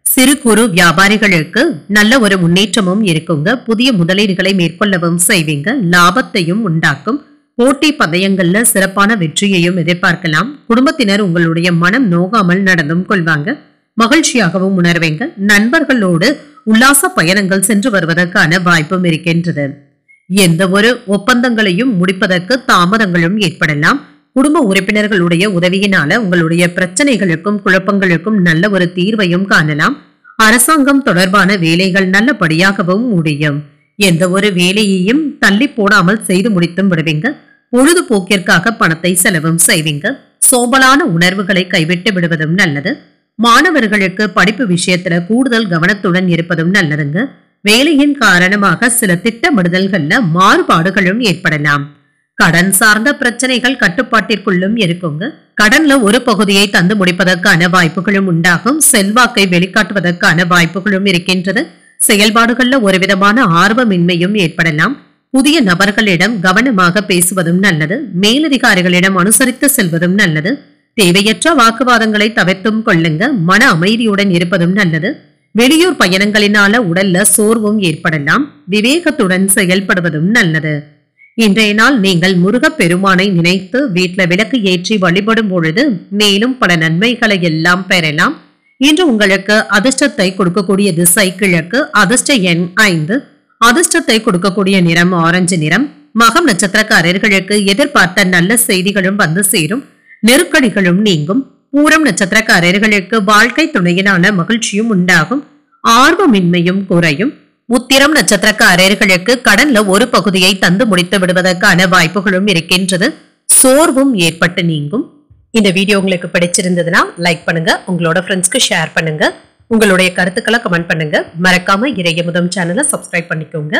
சிறு குறு வியாபாரிகளுக்கு நல்ல ஒரு முன்னேற்றமும் இருக்குங்க புதிய முதலீடுகளை மேற்கொள்ளவும் செய்வீங்க லாபத்தையும் உண்டாக்கும் போட்டி பந்தயங்கள்ல சிறப்பான வெற்றியையும் எதிர்பார்க்கலாம் குடும்பத்தினர் உங்களுடைய மனம் நோகாமல் நடந்தும் கொள்வாங்க மகிழ்ச்சியாகவும் உணர்வீங்க நண்பர்களோடு உல்லாச பயணங்கள் சென்று வருவதற்கான வாய்ப்பும் இருக்கின்றது எந்த ஒரு ஒப்பந்தங்களையும் முடிப்பதற்கு தாமதங்களும் ஏற்படலாம் குடும்ப உறுப்பினர்களுடைய உதவியினால உங்களுடைய பிரச்சனைகளுக்கும் குழப்பங்களுக்கும் நல்ல ஒரு தீர்வையும் காணலாம் அரசாங்கம் தொடர்பான வேலைகள் நல்லபடியாகவும் முடியும் எந்த ஒரு வேலையையும் தள்ளி போடாமல் செய்து முடித்தும் விடுவீங்க பொழுதுபோக்கிற்காக பணத்தை செலவும் செய்வீங்க சோம்பலான உணர்வுகளை கைவிட்டு விடுவதும் நல்லது மாணவர்களுக்கு படிப்பு விஷயத்துல கூடுதல் கவனத்துடன் இருப்பதும் நல்லதுங்க வேலையின் காரணமாக சில திட்டமிடுதல்கள்ல மாறுபாடுகளும் ஏற்படலாம் கடன் சார்ந்த பிரச்சனைகள் கட்டுப்பாட்டிற்குள்ளும் இருக்குங்க கடன்ல ஒரு பகுதியை தந்து முடிப்பதற்கான வாய்ப்புகளும் உண்டாகும் செல்வாக்கை வெளிக்காட்டுவதற்கான வாய்ப்புகளும் இருக்கின்றது செயல்பாடுகள்ல ஒரு விதமான ஆர்வமின்மையும் ஏற்படலாம் புதிய நபர்களிடம் கவனமாக பேசுவதும் நல்லது மேலதிகாரிகளிடம் அனுசரித்து செல்வதும் நல்லது தேவையற்ற வாக்குவாதங்களை தவிர்த்தும் கொள்ளுங்க மன அமைதியுடன் இருப்பதும் நல்லது வெளியூர் பயணங்களினால உடல்ல சோர்வும் ஏற்படலாம் விவேகத்துடன் செயல்படுவதும் நல்லது இன்றைய நாள் நீங்கள் முருகப் பெருமானை நினைத்து வீட்ல விளக்கு ஏற்றி வழிபடும் பொழுது மேலும் பல நன்மைகளை எல்லாம் பெறலாம் இன்று உங்களுக்கு அதிர்ஷ்டத்தை கொடுக்கக்கூடிய திசை கிழக்கு அதிர்ஷ்ட எண் ஐந்து அதிர்ஷ்டத்தை கொடுக்கக்கூடிய நிறம் ஆரஞ்சு நிறம் மகம் நட்சத்திரக்காரர்களுக்கு எதிர்பார்த்த நல்ல செய்திகளும் வந்து சேரும் நெருக்கடிகளும் நீங்கும் பூரம் நட்சத்திரக்காரர்களுக்கு வாழ்க்கை துணையினால மகிழ்ச்சியும் உண்டாகும் ஆர்வமின்மையும் குறையும் உத்திரம் நட்சத்திரக்காரர்களுக்கு கடன்ல ஒரு பகுதியை தந்து முடித்து விடுவதற்கான வாய்ப்புகளும் இருக்கின்றது சோர்வும் ஏற்பட்டு நீங்கும் இந்த வீடியோ உங்களுக்கு பிடிச்சிருந்ததுன்னா லைக் பண்ணுங்க உங்களோட ஃப்ரெண்ட்ஸ்க்கு ஷேர் பண்ணுங்க உங்களுடைய கருத்துக்களை கமெண்ட் பண்ணுங்க மறக்காம இறைய முதம் சேனலை சப்ஸ்கிரைப் பண்ணிக்கோங்க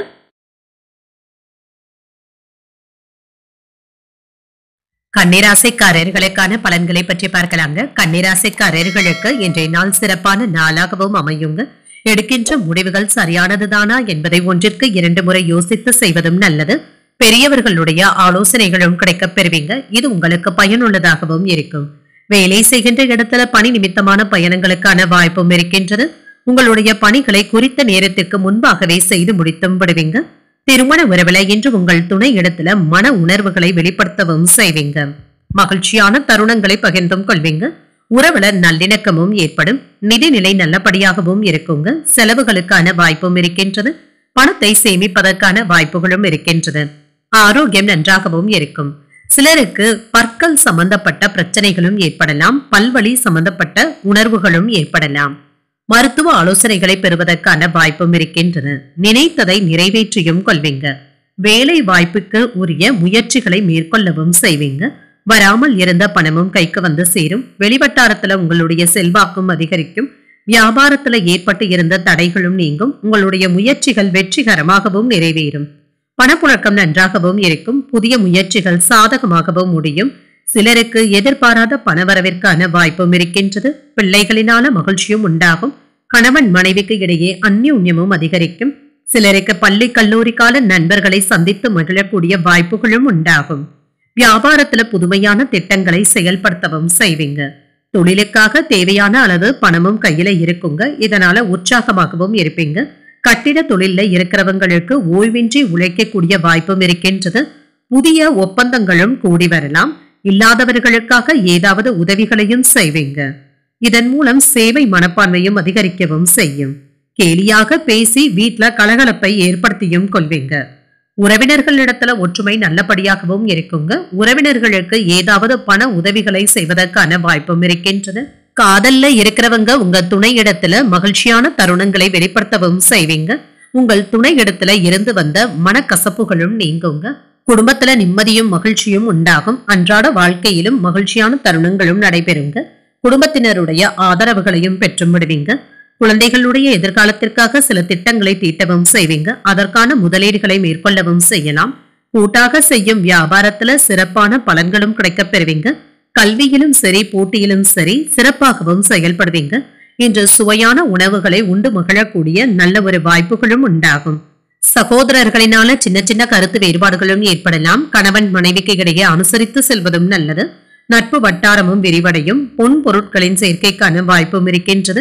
கன்னிராசைக்காரர்களுக்கான பலன்களை பற்றி பார்க்கலாங்க கன்னிராசைக்காரர்களுக்கு இன்றைய நாள் சிறப்பான நாளாகவும் அமையுங்க எடுக்கின்ற முடிவுகள் சரியானதுதானா என்பதை ஒன்றிற்கு இரண்டு முறை யோசித்து செய்வதும் நல்லது பெரியவர்களுடைய ஆலோசனைகளும் கிடைக்கப் பெறுவீங்க இது உங்களுக்கு பயனுள்ளதாகவும் இருக்கும் வேலை செய்கின்ற இடத்துல பணி நிமித்தமான பயணங்களுக்கான வாய்ப்பும் இருக்கின்றது உங்களுடைய பணிகளை குறித்த நேரத்திற்கு முன்பாகவே செய்து முடித்தும் விடுவீங்க திருமண உறவுல இன்று உங்கள் துணை இடத்துல மன உணர்வுகளை வெளிப்படுத்தவும் செய்வீங்க மகிழ்ச்சியான தருணங்களை பகிர்ந்தும் கொள்வீங்க உறவுல நல்லிணக்கமும் ஏற்படும் நிதிநிலை நல்லபடியாகவும் இருக்குங்க செலவுகளுக்கான வாய்ப்பும் இருக்கின்றது பணத்தை சேமிப்பதற்கான வாய்ப்புகளும் இருக்கின்றது ஆரோக்கியம் நன்றாகவும் இருக்கும் சிலருக்கு பற்கள் சம்பந்தப்பட்ட பிரச்சனைகளும் ஏற்படலாம் பல்வழி சம்பந்தப்பட்ட உணர்வுகளும் ஏற்படலாம் மருத்துவ ஆலோசனைகளை பெறுவதற்கான வாய்ப்பும் இருக்கின்றன நினைத்ததை நிறைவேற்றியும் கொள்வீங்க வேலை வாய்ப்புக்கு உரிய முயற்சிகளை மேற்கொள்ளவும் செய்வீங்க வராமல் இருந்த பணமும் கைக்கு வந்து சேரும் வெளிவட்டாரத்துல உங்களுடைய செல்வாக்கும் அதிகரிக்கும் வியாபாரத்துல ஏற்பட்டு இருந்த தடைகளும் நீங்கும் உங்களுடைய முயற்சிகள் வெற்றிகரமாகவும் நிறைவேறும் பணப்புழக்கம் நன்றாகவும் இருக்கும் புதிய முயற்சிகள் சாதகமாகவும் முடியும் சிலருக்கு எதிர்பாராத பணவரவிற்கான வாய்ப்பும் இருக்கின்றது பிள்ளைகளினால மகிழ்ச்சியும் உண்டாகும் கணவன் மனைவிக்கு இடையே அந்யோன்யமும் அதிகரிக்கும் சிலருக்கு பள்ளி கல்லூரி கால நண்பர்களை சந்தித்து மகிழக்கூடிய வாய்ப்புகளும் உண்டாகும் வியாபாரத்துல புதுமையான திட்டங்களை செயல்படுத்தவும் செய்வீங்க தொழிலுக்காக தேவையான அளவு பணமும் கையில இருக்குங்க இதனால உற்சாகமாகவும் இருப்பீங்க கட்டிட தொழில்ல இருக்கிறவங்களுக்கு ஓய்வின்றி உழைக்கக்கூடிய வாய்ப்பும் இருக்கின்றது புதிய ஒப்பந்தங்களும் கூடி வரலாம் இல்லாதவர்களுக்காக ஏதாவது உதவிகளையும் செய்வீங்க இதன் மூலம் சேவை மனப்பான்மையும் அதிகரிக்கவும் செய்யும் கேலியாக பேசி வீட்ல கலகலப்பை ஏற்படுத்தியும் கொள்வீங்க உறவினர்களிடத்துல ஒற்றுமை நல்லபடியாகவும் இருக்குங்க உறவினர்களுக்கு ஏதாவது பண உதவிகளை செய்வதற்கான வாய்ப்பும் இருக்கின்றது காதல்ல இருக்கிறவங்க உங்க துணை இடத்துல மகிழ்ச்சியான தருணங்களை வெளிப்படுத்தவும் செய்வீங்க உங்கள் துணை இடத்துல இருந்து வந்த மனக்கசப்புகளும் நீங்குங்க குடும்பத்துல நிம்மதியும் மகிழ்ச்சியும் உண்டாகும் அன்றாட வாழ்க்கையிலும் மகிழ்ச்சியான தருணங்களும் நடைபெறுங்க குடும்பத்தினருடைய ஆதரவுகளையும் பெற்றும் விடுவீங்க குழந்தைகளுடைய எதிர்காலத்திற்காக சில திட்டங்களை தீட்டவும் செய்வீங்க அதற்கான முதலீடுகளை மேற்கொள்ளவும் செய்யலாம் கூட்டாக செய்யும் வியாபாரத்துல சிறப்பான பலன்களும் கிடைக்கப் பெறுவீங்க கல்வியிலும் சரி போட்டியிலும் சரி சிறப்பாகவும் செயல்படுவீங்க இன்று சுவையான உணவுகளை உண்டு மகிழக்கூடிய நல்ல ஒரு வாய்ப்புகளும் உண்டாகும் சகோதரர்களினால சின்ன சின்ன கருத்து வேறுபாடுகளும் ஏற்படலாம் கணவன் மனைவிக்கு இடையே அனுசரித்து செல்வதும் நல்லது நட்பு வட்டாரமும் விரிவடையும் பொன் பொருட்களின் சேர்க்கைக்கான வாய்ப்பும் இருக்கின்றது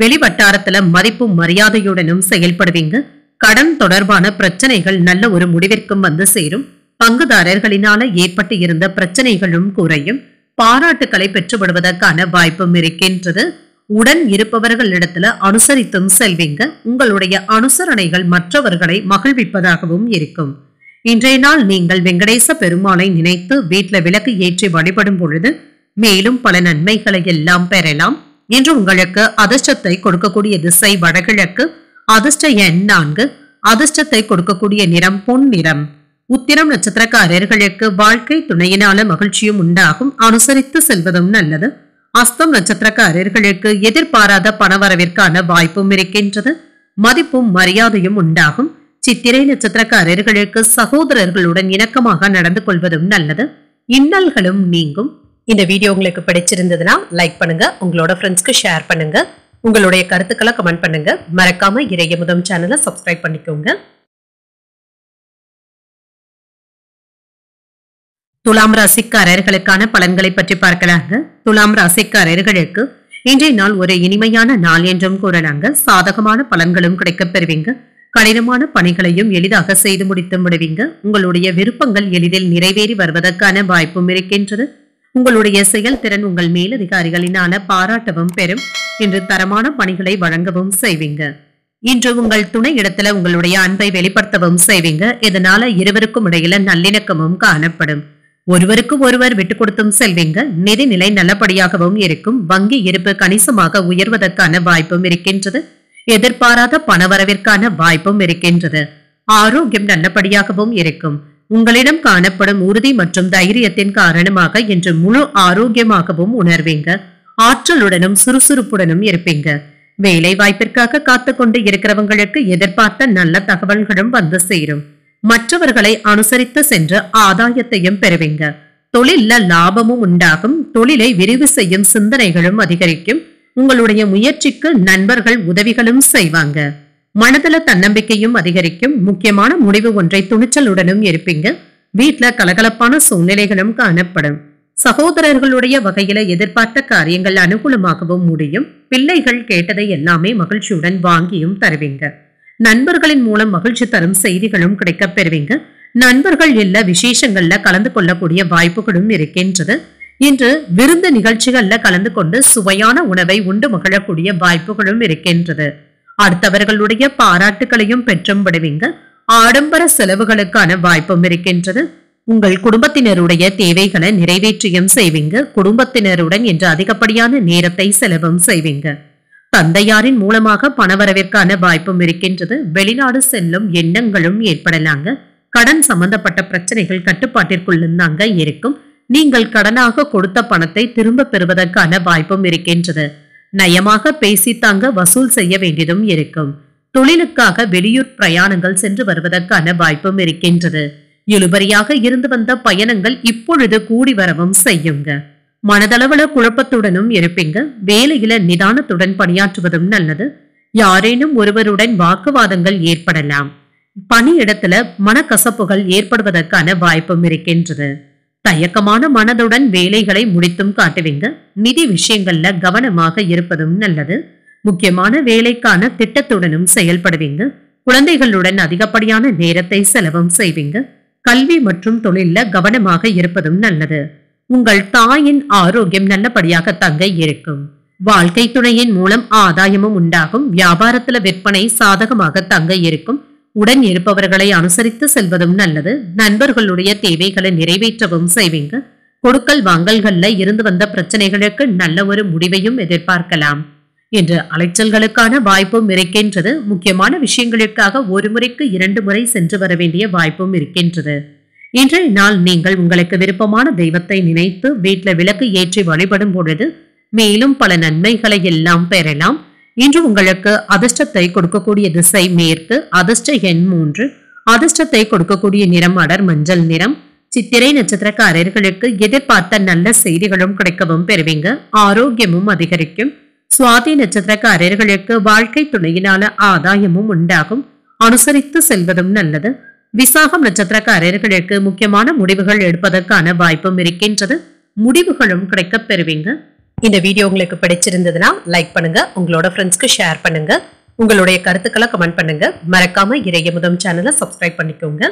வெளிவட்டாரத்துல மதிப்பும் மரியாதையுடனும் செயல்படுவீங்க கடன் தொடர்பான பிரச்சனைகள் நல்ல ஒரு முடிவிற்கும் வந்து சேரும் பங்குதாரர்களினால ஏற்பட்டு இருந்த பிரச்சனைகளும் குறையும் பாராட்டுக்களை பெற்றுவிடுவதற்கான வாய்ப்பும் இருக்கின்றது உடன் இருப்பவர்களிடத்துல அனுசரித்தும் செல்வீங்க உங்களுடைய அனுசரணைகள் மற்றவர்களை மகிழ்விப்பதாகவும் இருக்கும் இன்றைய நாள் நீங்கள் வெங்கடேச பெருமாளை நினைத்து வீட்ல விளக்கு ஏற்றி வழிபடும் பொழுது மேலும் பல நன்மைகளை எல்லாம் பெறலாம் இன்று உங்களுக்கு அதிர்ஷ்டத்தை கொடுக்கக்கூடிய திசை வடகிழக்கு அதிர்ஷ்ட எண் நான்கு அதிர்ஷ்டத்தை கொடுக்கக்கூடிய நிறம் பொன் நிறம் உத்திரம் நட்சத்திரக்காரர்களுக்கு வாழ்க்கை துணையினால மகிழ்ச்சியும் உண்டாகும் அனுசரித்து செல்வதும் நல்லது அஸ்தம் நட்சத்திரக்காரர்களுக்கு எதிர்பாராத பணவரவிற்கான வாய்ப்பும் இருக்கின்றது மதிப்பும் மரியாதையும் உண்டாகும் சித்திரை நட்சத்திரக்காரர்களுக்கு சகோதரர்களுடன் இணக்கமாக நடந்து கொள்வதும் நல்லது இன்னல்களும் நீங்கும் இந்த வீடியோ உங்களுக்கு பிடிச்சிருந்ததுன்னா லைக் பண்ணுங்க உங்களோட ஃப்ரெண்ட்ஸ்க்கு ஷேர் பண்ணுங்க உங்களுடைய கருத்துக்களை கமெண்ட் பண்ணுங்க மறக்காம இறைய முதம் சேனலை சப்ஸ்கிரைப் பண்ணிக்கோங்க துலாம் ராசிக்காரர்களுக்கான பலன்களை பற்றி பார்க்கலாங்க துலாம் ராசிக்காரர்களுக்கு இன்றைய நாள் ஒரு இனிமையான நாள் என்றும் கூறலாங்க சாதகமான பலன்களும் கிடைக்கப் பெறுவீங்க கடினமான பணிகளையும் எளிதாக செய்து முடித்து விடுவீங்க உங்களுடைய விருப்பங்கள் எளிதில் நிறைவேறி வருவதற்கான வாய்ப்பும் இருக்கின்றது உங்களுடைய செயல்திறன் உங்கள் மேலதிகாரிகளினால பாராட்டவும் பெறும் இன்று தரமான பணிகளை வழங்கவும் செய்வீங்க இன்று உங்கள் துணை இடத்துல உங்களுடைய அன்பை வெளிப்படுத்தவும் செய்வீங்க இதனால இருவருக்கும் இடையில நல்லிணக்கமும் காணப்படும் ஒருவருக்கு ஒருவர் விட்டு கொடுத்தும் செல்வீங்க நிதிநிலை நல்லபடியாகவும் இருக்கும் வங்கி இருப்பு கணிசமாக உயர்வதற்கான வாய்ப்பும் இருக்கின்றது எதிர்பாராத பணவரவிற்கான வாய்ப்பும் இருக்கின்றது ஆரோக்கியம் நல்லபடியாகவும் இருக்கும் உங்களிடம் காணப்படும் உறுதி மற்றும் தைரியத்தின் காரணமாக இன்று முழு ஆரோக்கியமாகவும் உணர்வீங்க ஆற்றலுடனும் சுறுசுறுப்புடனும் இருப்பீங்க வேலை வாய்ப்பிற்காக காத்துக்கொண்டு இருக்கிறவங்களுக்கு எதிர்பார்த்த நல்ல தகவல்களும் வந்து சேரும் மற்றவர்களை அனுசரித்து சென்று ஆதாயத்தையும் பெறுவீங்க தொழில்ல லாபமும் உண்டாகும் தொழிலை விரிவு செய்யும் சிந்தனைகளும் அதிகரிக்கும் உங்களுடைய முயற்சிக்கு நண்பர்கள் உதவிகளும் செய்வாங்க மனதள தன்னம்பிக்கையும் அதிகரிக்கும் முக்கியமான முடிவு ஒன்றை துணிச்சலுடனும் இருப்பீங்க வீட்ல கலகலப்பான சூழ்நிலைகளும் காணப்படும் சகோதரர்களுடைய வகையில எதிர்பார்த்த காரியங்கள் அனுகூலமாகவும் முடியும் பிள்ளைகள் கேட்டதை எல்லாமே மகிழ்ச்சியுடன் வாங்கியும் தருவீங்க நண்பர்களின் மூலம் மகிழ்ச்சி தரும் செய்திகளும் கிடைக்கப் பெறுவீங்க நண்பர்கள் இல்ல விசேஷங்கள்ல கலந்து கொள்ளக்கூடிய வாய்ப்புகளும் இருக்கின்றது இன்று விருந்து நிகழ்ச்சிகள்ல கலந்து கொண்டு சுவையான உணவை உண்டு மகிழக்கூடிய வாய்ப்புகளும் இருக்கின்றது அடுத்தவர்களுடைய பாராட்டுகளையும் பெற்றும் விடுவீங்க ஆடம்பர செலவுகளுக்கான வாய்ப்பும் இருக்கின்றது உங்கள் குடும்பத்தினருடைய தேவைகளை நிறைவேற்றியும் செய்வீங்க குடும்பத்தினருடன் இன்று அதிகப்படியான நேரத்தை செலவும் செய்வீங்க தந்தையாரின் மூலமாக பணவரவிற்கான வாய்ப்பும் இருக்கின்றது வெளிநாடு செல்லும் எண்ணங்களும் ஏற்படலாங்க கடன் சம்பந்தப்பட்ட பிரச்சனைகள் கட்டுப்பாட்டிற்குள்ளும் தாங்க இருக்கும் நீங்கள் கடனாக கொடுத்த பணத்தை திரும்ப பெறுவதற்கான வாய்ப்பும் இருக்கின்றது நயமாக பேசி தாங்க வசூல் செய்ய வேண்டியதும் இருக்கும் தொழிலுக்காக வெளியூர் பிரயாணங்கள் சென்று வருவதற்கான வாய்ப்பும் இருக்கின்றது இழுபறியாக இருந்து வந்த பயணங்கள் இப்பொழுது கூடி வரவும் செய்யுங்க மனதளவுல குழப்பத்துடனும் இருப்பீங்க வேலையில நிதானத்துடன் பணியாற்றுவதும் நல்லது யாரேனும் ஒருவருடன் வாக்குவாதங்கள் ஏற்படலாம் பணியிடத்துல மனக்கசப்புகள் ஏற்படுவதற்கான வாய்ப்பும் இருக்கின்றது தயக்கமான மனதுடன் வேலைகளை முடித்தும் காட்டுவீங்க நிதி விஷயங்கள்ல கவனமாக இருப்பதும் நல்லது முக்கியமான வேலைக்கான திட்டத்துடனும் செயல்படுவீங்க குழந்தைகளுடன் அதிகப்படியான நேரத்தை செலவும் செய்வீங்க கல்வி மற்றும் தொழில்ல கவனமாக இருப்பதும் நல்லது உங்கள் தாயின் ஆரோக்கியம் நல்லபடியாக தங்க இருக்கும் வாழ்க்கை துணையின் மூலம் ஆதாயமும் உண்டாகும் வியாபாரத்துல விற்பனை சாதகமாக தங்க இருக்கும் உடன் இருப்பவர்களை அனுசரித்து செல்வதும் நல்லது நண்பர்களுடைய தேவைகளை நிறைவேற்றவும் செய்வீங்க கொடுக்கல் வாங்கல்கள்ல இருந்து வந்த பிரச்சனைகளுக்கு நல்ல ஒரு முடிவையும் எதிர்பார்க்கலாம் என்று அலைச்சல்களுக்கான வாய்ப்பும் இருக்கின்றது முக்கியமான விஷயங்களுக்காக ஒரு முறைக்கு இரண்டு முறை சென்று வர வேண்டிய வாய்ப்பும் இருக்கின்றது இன்றைய நாள் நீங்கள் உங்களுக்கு விருப்பமான தெய்வத்தை நினைத்து வீட்ல விளக்கு ஏற்றி வழிபடும் பொழுது மேலும் பல நன்மைகளை எல்லாம் பெறலாம் இன்று உங்களுக்கு அதிர்ஷ்டத்தை கொடுக்கக்கூடிய திசை மேற்கு அதிர்ஷ்ட எண் மூன்று அதிர்ஷ்டத்தை கொடுக்கக்கூடிய நிறம் அடர் மஞ்சள் நிறம் சித்திரை நட்சத்திரக்காரர்களுக்கு எதிர்பார்த்த நல்ல செய்திகளும் கிடைக்கவும் பெறுவீங்க ஆரோக்கியமும் அதிகரிக்கும் சுவாதி நட்சத்திரக்காரர்களுக்கு வாழ்க்கை துணையினால ஆதாயமும் உண்டாகும் அனுசரித்து செல்வதும் நல்லது விசாகம் நட்சத்திரக்காரர்களுக்கு முக்கியமான முடிவுகள் எடுப்பதற்கான வாய்ப்பும் இருக்கின்றது முடிவுகளும் கிடைக்கப் பெறுவீங்க இந்த வீடியோ உங்களுக்கு பிடிச்சிருந்ததுன்னா லைக் பண்ணுங்க உங்களோட ஃப்ரெண்ட்ஸ்க்கு ஷேர் பண்ணுங்க உங்களுடைய கருத்துக்களை கமெண்ட் பண்ணுங்க மறக்காம இறைய முதம் சேனலை சப்ஸ்கிரைப் பண்ணிக்கோங்க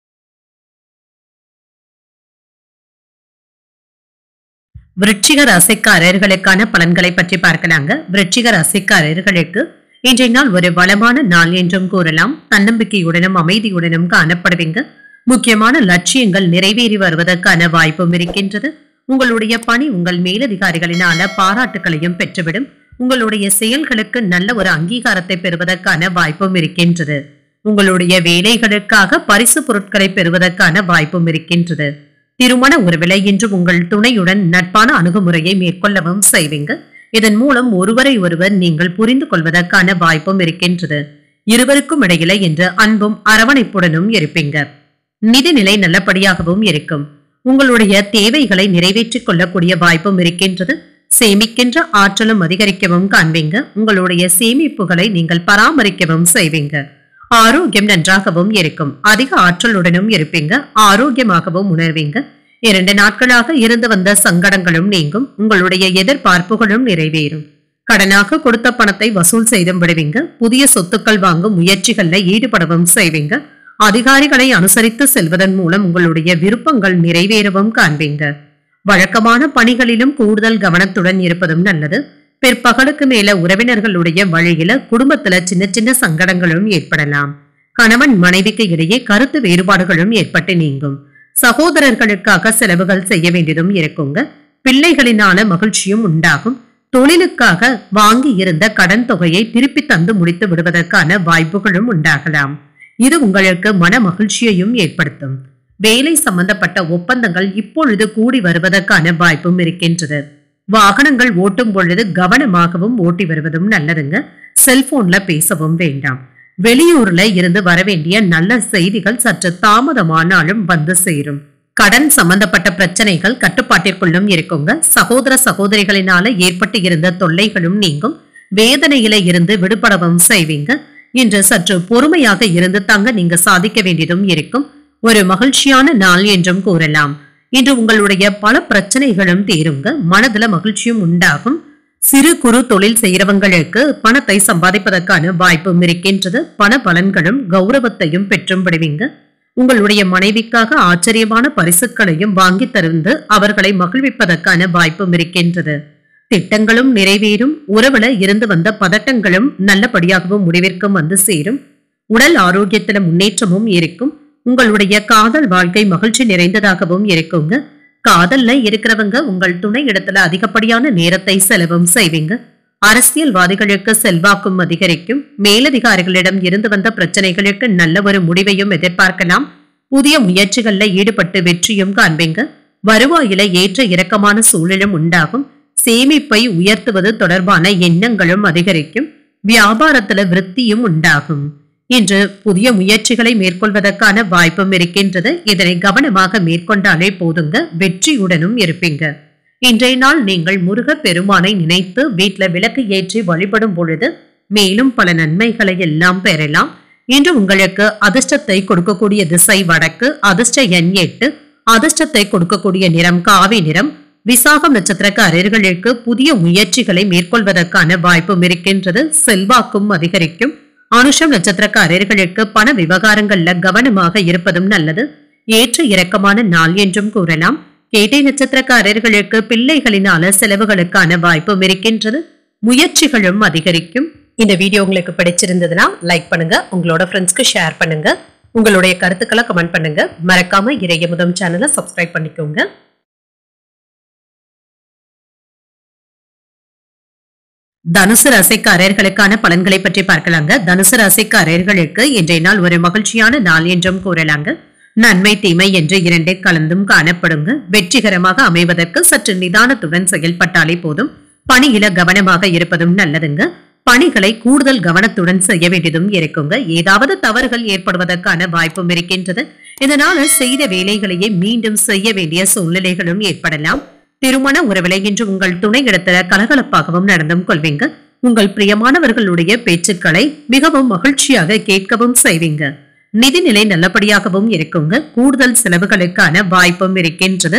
விருச்சிக ராசிக்காரர்களுக்கான பலன்களை பற்றி பார்க்கலாங்க விருச்சிக ராசிக்காரர்களுக்கு இன்றைய நாள் ஒரு வளமான நாள் என்றும் கூறலாம் தன்னம்பிக்கையுடனும் அமைதியுடனும் காணப்படுவீங்க முக்கியமான லட்சியங்கள் நிறைவேறி வருவதற்கான வாய்ப்பும் இருக்கின்றது உங்களுடைய பணி உங்கள் மேலதிகாரிகளினால பாராட்டுகளையும் பெற்றுவிடும் உங்களுடைய செயல்களுக்கு நல்ல ஒரு அங்கீகாரத்தை பெறுவதற்கான வாய்ப்பும் இருக்கின்றது உங்களுடைய வேலைகளுக்காக பரிசு பொருட்களை பெறுவதற்கான வாய்ப்பும் இருக்கின்றது திருமண உறவிலை இன்று உங்கள் துணையுடன் நட்பான அணுகுமுறையை மேற்கொள்ளவும் செய்வீங்க இதன் மூலம் ஒருவரை ஒருவர் நீங்கள் புரிந்து கொள்வதற்கான வாய்ப்பும் இருக்கின்றது இருவருக்கும் இடையில இன்று அன்பும் அரவணைப்புடனும் இருப்பீங்க நிதிநிலை நல்லபடியாகவும் இருக்கும் உங்களுடைய தேவைகளை நிறைவேற்றிக் கொள்ளக்கூடிய வாய்ப்பும் இருக்கின்றது சேமிக்கின்ற ஆற்றலும் அதிகரிக்கவும் காண்பீங்க உங்களுடைய சேமிப்புகளை நீங்கள் பராமரிக்கவும் செய்வீங்க ஆரோக்கியம் நன்றாகவும் இருக்கும் அதிக ஆற்றலுடனும் இருப்பீங்க ஆரோக்கியமாகவும் உணர்வீங்க இரண்டு நாட்களாக இருந்து வந்த சங்கடங்களும் நீங்கும் உங்களுடைய எதிர்பார்ப்புகளும் நிறைவேறும் கடனாக கொடுத்த பணத்தை வசூல் செய்தும் விடுவீங்க புதிய சொத்துக்கள் வாங்கும் முயற்சிகள்ல ஈடுபடவும் செய்வீங்க அதிகாரிகளை அனுசரித்து செல்வதன் மூலம் உங்களுடைய விருப்பங்கள் நிறைவேறவும் காண்பீங்க வழக்கமான பணிகளிலும் கூடுதல் கவனத்துடன் இருப்பதும் நல்லது பிற்பகலுக்கு மேல உறவினர்களுடைய வழியில குடும்பத்துல சின்ன சின்ன சங்கடங்களும் ஏற்படலாம் கணவன் மனைவிக்கு இடையே கருத்து வேறுபாடுகளும் ஏற்பட்டு நீங்கும் சகோதரர்களுக்காக செலவுகள் செய்ய வேண்டியதும் இருக்குங்க பிள்ளைகளினால மகிழ்ச்சியும் உண்டாகும் தொழிலுக்காக வாங்கி இருந்த கடன் தொகையை திருப்பி தந்து முடித்து விடுவதற்கான வாய்ப்புகளும் உண்டாகலாம் இது உங்களுக்கு மன மகிழ்ச்சியையும் ஏற்படுத்தும் வேலை சம்பந்தப்பட்ட ஒப்பந்தங்கள் இப்பொழுது கூடி வருவதற்கான வாய்ப்பும் இருக்கின்றது வாகனங்கள் ஓட்டும் பொழுது கவனமாகவும் ஓட்டி வருவதும் நல்லதுங்க செல்போன்ல பேசவும் வேண்டாம் வெளியூர்ல இருந்து வரவேண்டிய நல்ல செய்திகள் சற்று தாமதமானாலும் வந்து சேரும் கடன் சம்பந்தப்பட்ட பிரச்சனைகள் கட்டுப்பாட்டிற்குள்ளும் இருக்குங்க சகோதர சகோதரிகளினால ஏற்பட்டு இருந்த தொல்லைகளும் நீங்கும் வேதனையில இருந்து விடுபடவும் செய்வீங்க இன்று சற்று பொறுமையாக இருந்து தாங்க நீங்க சாதிக்க வேண்டியதும் இருக்கும் ஒரு மகிழ்ச்சியான நாள் என்றும் கூறலாம் இன்று உங்களுடைய பல பிரச்சனைகளும் தீருங்க மனதுல மகிழ்ச்சியும் உண்டாகும் சிறு குறு தொழில் செய்யறவங்களுக்கு பணத்தை சம்பாதிப்பதற்கான வாய்ப்பும் இருக்கின்றது பண பலன்களும் கௌரவத்தையும் பெற்றும் விடுவீங்க உங்களுடைய மனைவிக்காக ஆச்சரியமான பரிசுகளையும் வாங்கி தருந்து அவர்களை மகிழ்விப்பதற்கான வாய்ப்பும் இருக்கின்றது திட்டங்களும் நிறைவேறும் உறவுல இருந்து வந்த பதட்டங்களும் நல்லபடியாகவும் முடிவிற்கும் வந்து சேரும் உடல் ஆரோக்கியத்துல முன்னேற்றமும் இருக்கும் உங்களுடைய காதல் வாழ்க்கை மகிழ்ச்சி நிறைந்ததாகவும் இருக்குங்க காதல்ல இருக்கிறவங்க உங்கள் துணை இடத்துல அதிகப்படியான நேரத்தை செலவும் செய்வீங்க அரசியல்வாதிகளுக்கு செல்வாக்கும் அதிகரிக்கும் மேலதிகாரிகளிடம் இருந்து வந்த பிரச்சனைகளுக்கு நல்ல ஒரு முடிவையும் எதிர்பார்க்கலாம் புதிய முயற்சிகள்ல ஈடுபட்டு வெற்றியும் காண்பீங்க வருவாயில ஏற்ற இறக்கமான சூழலும் உண்டாகும் சேமிப்பை உயர்த்துவது தொடர்பான எண்ணங்களும் அதிகரிக்கும் வியாபாரத்துல விருத்தியும் உண்டாகும் இன்று புதிய முயற்சிகளை மேற்கொள்வதற்கான வாய்ப்பும் இருக்கின்றது இதனை கவனமாக மேற்கொண்டாலே போதுங்க வெற்றியுடனும் இருப்பீங்க இன்றைய நாள் நீங்கள் முருக பெருமானை நினைத்து வீட்ல விளக்கு ஏற்றி வழிபடும் பொழுது மேலும் பல நன்மைகளை எல்லாம் பெறலாம் இன்று உங்களுக்கு அதிர்ஷ்டத்தை கொடுக்கக்கூடிய திசை வடக்கு அதிர்ஷ்ட எண் எட்டு அதிர்ஷ்டத்தை கொடுக்கக்கூடிய நிறம் காவி நிறம் விசாகம் நட்சத்திரக்காரர்களுக்கு புதிய முயற்சிகளை மேற்கொள்வதற்கான வாய்ப்பும் இருக்கின்றது செல்வாக்கும் அதிகரிக்கும் அனுஷம் நட்சத்திரக்காரர்களுக்கு பண விவகாரங்கள்ல கவனமாக இருப்பதும் நல்லது ஏற்ற இறக்கமான நாள் என்றும் கூறலாம் கேட்டை நட்சத்திரக்காரர்களுக்கு பிள்ளைகளினால செலவுகளுக்கான வாய்ப்பும் இருக்கின்றது முயற்சிகளும் அதிகரிக்கும் இந்த வீடியோ உங்களுக்கு பிடிச்சிருந்ததுன்னா லைக் பண்ணுங்க உங்களோட ஃப்ரெண்ட்ஸ்க்கு ஷேர் பண்ணுங்க உங்களுடைய கருத்துக்களை கமெண்ட் பண்ணுங்க மறக்காம இறைய முதம் சேனலை சப்ஸ்கிரைப் பண்ணிக்கோங்க தனுசு ராசிக்காரர்களுக்கான பலன்களை பற்றி பார்க்கலாங்க தனுசு ராசிக்காரர்களுக்கு இன்றைய நாள் ஒரு மகிழ்ச்சியான நாள் என்றும் கூறலாங்க நன்மை தீமை என்று இரண்டே கலந்தும் காணப்படுங்க வெற்றிகரமாக அமைவதற்கு சற்று நிதானத்துடன் செயல்பட்டாலே போதும் பணியில கவனமாக இருப்பதும் நல்லதுங்க பணிகளை கூடுதல் கவனத்துடன் செய்ய வேண்டியதும் இருக்குங்க ஏதாவது தவறுகள் ஏற்படுவதற்கான வாய்ப்பும் இருக்கின்றது இதனால செய்த வேலைகளையே மீண்டும் செய்ய வேண்டிய சூழ்நிலைகளும் ஏற்படலாம் திருமண உறவிலை இன்று உங்கள் துணை இடத்துல கலகலப்பாகவும் நடந்தும் கொள்வீங்க உங்கள் பிரியமானவர்களுடைய பேச்சுக்களை மிகவும் மகிழ்ச்சியாக கேட்கவும் செய்வீங்க நிதிநிலை நல்லபடியாகவும் இருக்குங்க கூடுதல் செலவுகளுக்கான வாய்ப்பும் இருக்கின்றது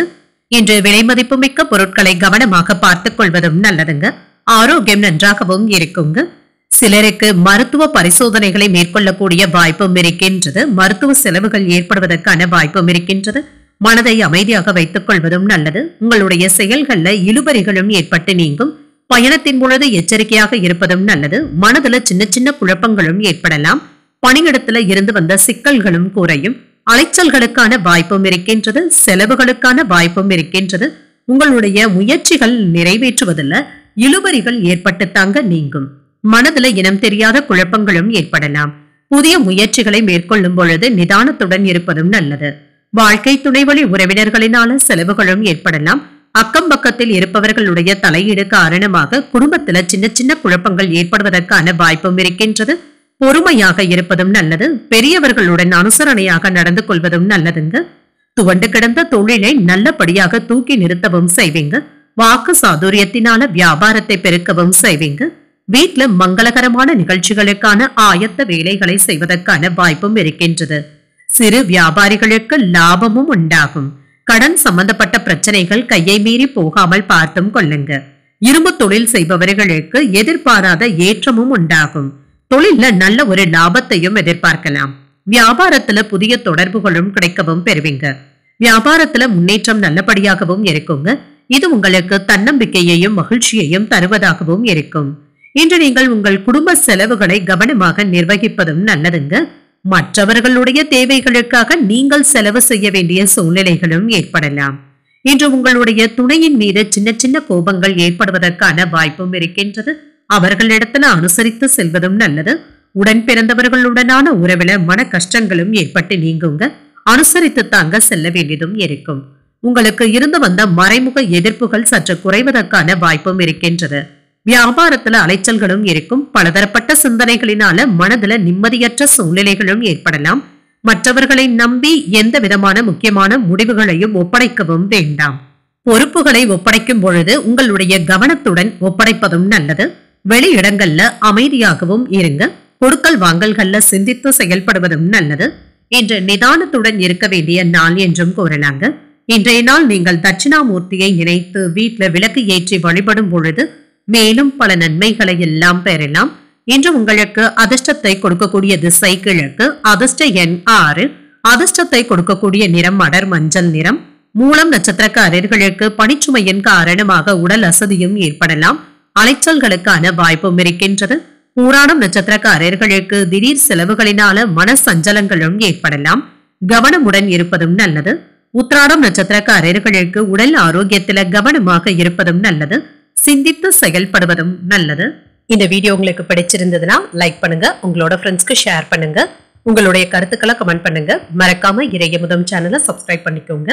இன்று விலை மதிப்புமிக்க பொருட்களை கவனமாக பார்த்துக் கொள்வதும் நல்லதுங்க ஆரோக்கியம் நன்றாகவும் இருக்குங்க சிலருக்கு மருத்துவ பரிசோதனைகளை மேற்கொள்ளக்கூடிய வாய்ப்பும் இருக்கின்றது மருத்துவ செலவுகள் ஏற்படுவதற்கான வாய்ப்பும் இருக்கின்றது மனதை அமைதியாக வைத்துக் கொள்வதும் நல்லது உங்களுடைய செயல்கள்ல இழுபறிகளும் ஏற்பட்டு நீங்கும் பயணத்தின் பொழுது எச்சரிக்கையாக இருப்பதும் நல்லது மனதுல சின்ன சின்ன குழப்பங்களும் ஏற்படலாம் பணியிடத்துல இருந்து வந்த சிக்கல்களும் குறையும் அலைச்சல்களுக்கான வாய்ப்பும் இருக்கின்றது செலவுகளுக்கான வாய்ப்பும் இருக்கின்றது உங்களுடைய முயற்சிகள் நிறைவேற்றுவதில் இழுபறிகள் ஏற்பட்டு தாங்க நீங்கும் மனதுல இனம் தெரியாத குழப்பங்களும் ஏற்படலாம் புதிய முயற்சிகளை மேற்கொள்ளும் பொழுது நிதானத்துடன் இருப்பதும் நல்லது வாழ்க்கை துணைவழி உறவினர்களினால செலவுகளும் ஏற்படலாம் அக்கம் பக்கத்தில் இருப்பவர்களுடைய தலையீடு காரணமாக குடும்பத்துல சின்ன சின்ன குழப்பங்கள் ஏற்படுவதற்கான வாய்ப்பும் இருக்கின்றது பொறுமையாக இருப்பதும் நல்லது பெரியவர்களுடன் அனுசரணையாக நடந்து கொள்வதும் நல்லதுங்க துவண்டு கிடந்த தொழிலை நல்லபடியாக தூக்கி நிறுத்தவும் செய்வீங்க வாக்கு சாதுரியத்தினால வியாபாரத்தை பெருக்கவும் செய்வீங்க வீட்ல மங்களகரமான நிகழ்ச்சிகளுக்கான ஆயத்த வேலைகளை செய்வதற்கான வாய்ப்பும் இருக்கின்றது சிறு வியாபாரிகளுக்கு லாபமும் உண்டாகும் கடன் சம்பந்தப்பட்ட பிரச்சனைகள் கையை மீறி போகாமல் பார்த்தும் கொள்ளுங்க இரும்பு தொழில் செய்பவர்களுக்கு எதிர்பாராத ஏற்றமும் உண்டாகும் தொழில்ல நல்ல ஒரு லாபத்தையும் எதிர்பார்க்கலாம் வியாபாரத்துல புதிய தொடர்புகளும் கிடைக்கவும் பெறுவீங்க வியாபாரத்துல முன்னேற்றம் நல்லபடியாகவும் இருக்குங்க இது உங்களுக்கு தன்னம்பிக்கையையும் மகிழ்ச்சியையும் தருவதாகவும் இருக்கும் இன்று நீங்கள் உங்கள் குடும்ப செலவுகளை கவனமாக நிர்வகிப்பதும் நல்லதுங்க மற்றவர்களுடைய தேவைகளுக்காக நீங்கள் செலவு செய்ய வேண்டிய சூழ்நிலைகளும் ஏற்படலாம் இன்று உங்களுடைய துணையின் மீது சின்ன சின்ன கோபங்கள் ஏற்படுவதற்கான வாய்ப்பும் இருக்கின்றது அவர்களிடத்துல அனுசரித்து செல்வதும் நல்லது உடன் பிறந்தவர்களுடனான உறவில மன கஷ்டங்களும் ஏற்பட்டு நீங்குங்க அனுசரித்து தாங்க செல்ல வேண்டியதும் இருக்கும் உங்களுக்கு இருந்து வந்த மறைமுக எதிர்ப்புகள் சற்று குறைவதற்கான வாய்ப்பும் இருக்கின்றது வியாபாரத்துல அலைச்சல்களும் இருக்கும் பலதரப்பட்ட சிந்தனைகளினால மனதுல நிம்மதியற்ற சூழ்நிலைகளும் ஏற்படலாம் மற்றவர்களை நம்பி எந்த விதமான முக்கியமான முடிவுகளையும் ஒப்படைக்கவும் வேண்டாம் பொறுப்புகளை ஒப்படைக்கும் பொழுது உங்களுடைய கவனத்துடன் ஒப்படைப்பதும் நல்லது வெளி இடங்கள்ல அமைதியாகவும் இருங்க கொடுக்கல் வாங்கல்கள்ல சிந்தித்து செயல்படுவதும் நல்லது இன்று நிதானத்துடன் இருக்க வேண்டிய நாள் என்றும் கூறலாங்க இன்றைய நாள் நீங்கள் தட்சிணாமூர்த்தியை நினைத்து வீட்ல விளக்கு ஏற்றி வழிபடும் பொழுது மேலும் பல நன்மைகளை எல்லாம் பெறலாம் இன்று உங்களுக்கு அதிர்ஷ்டத்தை கொடுக்கக்கூடிய திசை கிழக்கு அதிர்ஷ்ட எண் ஆறு அதிர்ஷ்டத்தை கொடுக்கக்கூடிய நிறம் அடர் மஞ்சள் நிறம் மூலம் நட்சத்திரக்காரர்களுக்கு பணிச்சுமையின் காரணமாக உடல் அசதியும் ஏற்படலாம் அலைச்சல்களுக்கான வாய்ப்பும் இருக்கின்றது பூராடம் நட்சத்திரக்காரர்களுக்கு திடீர் செலவுகளினால மன சஞ்சலங்களும் ஏற்படலாம் கவனமுடன் இருப்பதும் நல்லது உத்ராடம் நட்சத்திரக்காரர்களுக்கு உடல் ஆரோக்கியத்துல கவனமாக இருப்பதும் நல்லது சிந்தித்து செயல்படுவதும் நல்லது இந்த வீடியோ உங்களுக்கு பிடிச்சிருந்ததுன்னா லைக் பண்ணுங்க உங்களோட ஃப்ரெண்ட்ஸ்க்கு ஷேர் பண்ணுங்க உங்களுடைய கருத்துக்களை கமெண்ட் பண்ணுங்க மறக்காம இறைய முதம் சேனலை சப்ஸ்கிரைப் பண்ணிக்கோங்க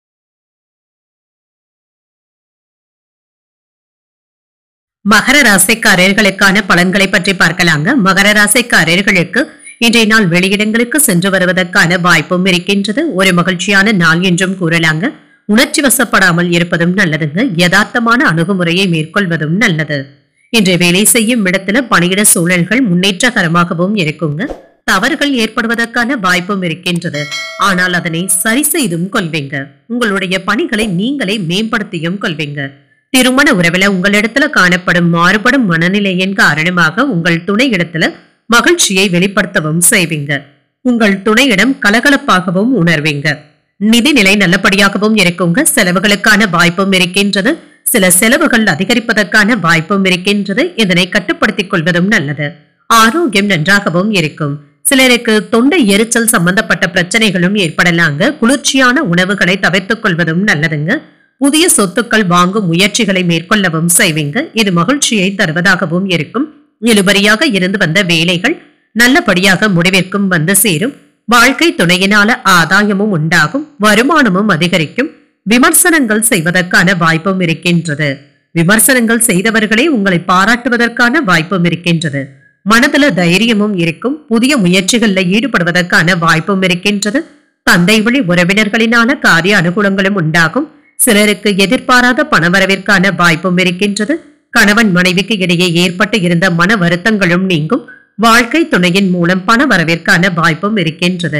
மகர ராசிக்காரர்களுக்கான பலன்களை பற்றி பார்க்கலாங்க மகர ராசிக்காரர்களுக்கு இன்றைய நாள் வெளியிடங்களுக்கு சென்று வருவதற்கான வாய்ப்பும் இருக்கின்றது ஒரு மகிழ்ச்சியான நாள் என்றும் கூறலாங்க உணர்ச்சி வசப்படாமல் இருப்பதும் நல்லதுங்க யதார்த்தமான அணுகுமுறையை மேற்கொள்வதும் நல்லது இன்று வேலை செய்யும் இடத்துல பணியிட சூழல்கள் முன்னேற்றகரமாகவும் இருக்குங்க தவறுகள் ஏற்படுவதற்கான வாய்ப்பும் இருக்கின்றது ஆனால் அதனை சரி செய்தும் கொள்வீங்க உங்களுடைய பணிகளை நீங்களே மேம்படுத்தியும் கொள்வீங்க திருமண உறவுல உங்களிடத்துல காணப்படும் மாறுபடும் மனநிலையின் காரணமாக உங்கள் துணை இடத்துல மகிழ்ச்சியை வெளிப்படுத்தவும் செய்வீங்க உங்கள் துணையிடம் கலகலப்பாகவும் உணர்வீங்க நிதிநிலை நல்லபடியாகவும் இருக்குங்க செலவுகளுக்கான வாய்ப்பும் இருக்கின்றது சில செலவுகள் அதிகரிப்பதற்கான வாய்ப்பும் இருக்கின்றது இதனை கட்டுப்படுத்திக் கொள்வதும் நல்லது ஆரோக்கியம் நன்றாகவும் இருக்கும் சிலருக்கு தொண்டை எரிச்சல் சம்பந்தப்பட்ட பிரச்சனைகளும் ஏற்படலாங்க குளிர்ச்சியான உணவுகளை தவிர்த்துக் கொள்வதும் நல்லதுங்க புதிய சொத்துக்கள் வாங்கும் முயற்சிகளை மேற்கொள்ளவும் செய்வீங்க இது மகிழ்ச்சியை தருவதாகவும் இருக்கும் இழுபறியாக இருந்து வந்த வேலைகள் நல்லபடியாக முடிவிற்கும் வந்து சேரும் வாழ்க்கை துணையினால ஆதாயமும் உண்டாகும் வருமானமும் அதிகரிக்கும் விமர்சனங்கள் செய்வதற்கான வாய்ப்பும் இருக்கின்றது விமர்சனங்கள் செய்தவர்களே உங்களை பாராட்டுவதற்கான வாய்ப்பும் இருக்கின்றது மனதுல தைரியமும் இருக்கும் புதிய முயற்சிகள்ல ஈடுபடுவதற்கான வாய்ப்பும் இருக்கின்றது தந்தை வழி உறவினர்களினால காரிய அனுகூலங்களும் உண்டாகும் சிலருக்கு எதிர்பாராத பணவரவிற்கான வாய்ப்பும் இருக்கின்றது கணவன் மனைவிக்கு இடையே ஏற்பட்டு இருந்த மன வருத்தங்களும் நீங்கும் வாழ்க்கை துணையின் மூலம் பண வரவிற்கான வாய்ப்பும் இருக்கின்றது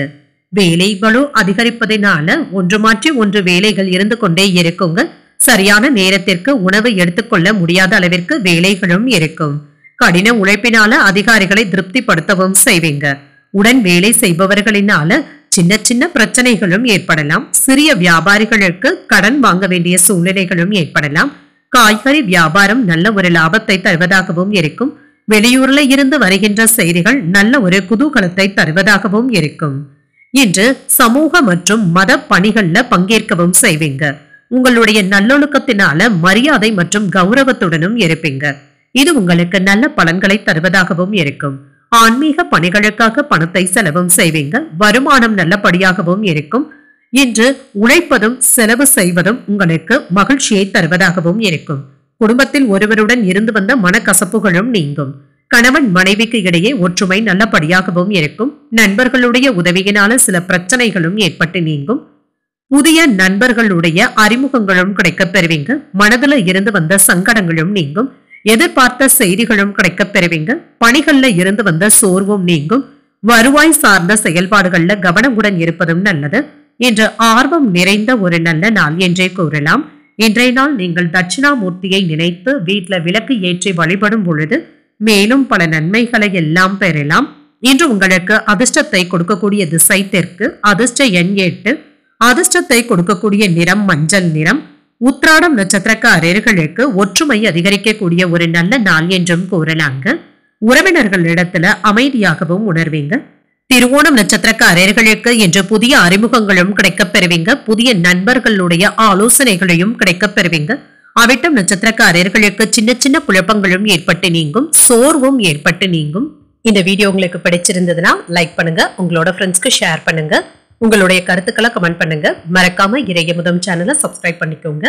வேலைகளோ அதிகரிப்பதனால ஒன்று மாற்றி ஒன்று வேலைகள் இருந்து கொண்டே இருக்குங்க சரியான நேரத்திற்கு உணவு எடுத்துக்கொள்ள முடியாத அளவிற்கு வேலைகளும் இருக்கும் கடின உழைப்பினால அதிகாரிகளை திருப்திப்படுத்தவும் செய்வீங்க உடன் வேலை செய்பவர்களினால சின்ன சின்ன பிரச்சனைகளும் ஏற்படலாம் சிறிய வியாபாரிகளுக்கு கடன் வாங்க வேண்டிய சூழ்நிலைகளும் ஏற்படலாம் காய்கறி வியாபாரம் நல்ல ஒரு லாபத்தை தருவதாகவும் இருக்கும் வெளியூர்ல இருந்து வருகின்ற செய்திகள் நல்ல ஒரு குதூகலத்தை தருவதாகவும் இருக்கும் இன்று சமூக மற்றும் மத பணிகள்ல பங்கேற்கவும் செய்வீங்க உங்களுடைய நல்லொழுக்கத்தினால மரியாதை மற்றும் கௌரவத்துடனும் இருப்பீங்க இது உங்களுக்கு நல்ல பலன்களை தருவதாகவும் இருக்கும் ஆன்மீக பணிகளுக்காக பணத்தை செலவும் செய்வீங்க வருமானம் நல்லபடியாகவும் இருக்கும் இன்று உழைப்பதும் செலவு செய்வதும் உங்களுக்கு மகிழ்ச்சியை தருவதாகவும் இருக்கும் குடும்பத்தில் ஒருவருடன் இருந்து வந்த மனக்கசப்புகளும் நீங்கும் கணவன் மனைவிக்கு இடையே ஒற்றுமை நல்லபடியாகவும் இருக்கும் நண்பர்களுடைய உதவியினால சில பிரச்சனைகளும் ஏற்பட்டு நீங்கும் புதிய நண்பர்களுடைய அறிமுகங்களும் கிடைக்கப் பெறுவீங்க மனதுல இருந்து வந்த சங்கடங்களும் நீங்கும் எதிர்பார்த்த செய்திகளும் கிடைக்கப் பெறுவீங்க பணிகள்ல இருந்து வந்த சோர்வும் நீங்கும் வருவாய் சார்ந்த செயல்பாடுகள்ல கவனமுடன் இருப்பதும் நல்லது இன்று ஆர்வம் நிறைந்த ஒரு நல்ல நாள் என்றே கூறலாம் இன்றைய நாள் நீங்கள் தட்சிணாமூர்த்தியை நினைத்து வீட்ல விளக்கு ஏற்றி வழிபடும் பொழுது மேலும் பல நன்மைகளை எல்லாம் பெறலாம் இன்று உங்களுக்கு அதிர்ஷ்டத்தை கொடுக்கக்கூடிய திசை தெற்கு அதிர்ஷ்ட எண் எட்டு அதிர்ஷ்டத்தை கொடுக்கக்கூடிய நிறம் மஞ்சள் நிறம் உத்ராடம் நட்சத்திரக்காரர்களுக்கு ஒற்றுமை அதிகரிக்கக்கூடிய ஒரு நல்ல நாள் என்றும் கூறலாங்க உறவினர்களிடத்துல அமைதியாகவும் உணர்வீங்க திருவோணம் நட்சத்திரக்காரர்களுக்கு இன்று புதிய அறிமுகங்களும் கிடைக்கப் பெறுவீங்க புதிய நண்பர்களுடைய ஆலோசனைகளையும் கிடைக்கப் பெறுவீங்க அவிட்டம் நட்சத்திரக்காரர்களுக்கு சின்ன சின்ன குழப்பங்களும் ஏற்பட்டு நீங்கும் சோர்வும் ஏற்பட்டு நீங்கும் இந்த வீடியோ உங்களுக்கு பிடிச்சிருந்ததுன்னா லைக் பண்ணுங்க உங்களோட ஃப்ரெண்ட்ஸ்க்கு ஷேர் பண்ணுங்க உங்களுடைய கருத்துக்களை கமெண்ட் பண்ணுங்க மறக்காம இறைய முதம் சேனலை சப்ஸ்கிரைப் பண்ணிக்கோங்க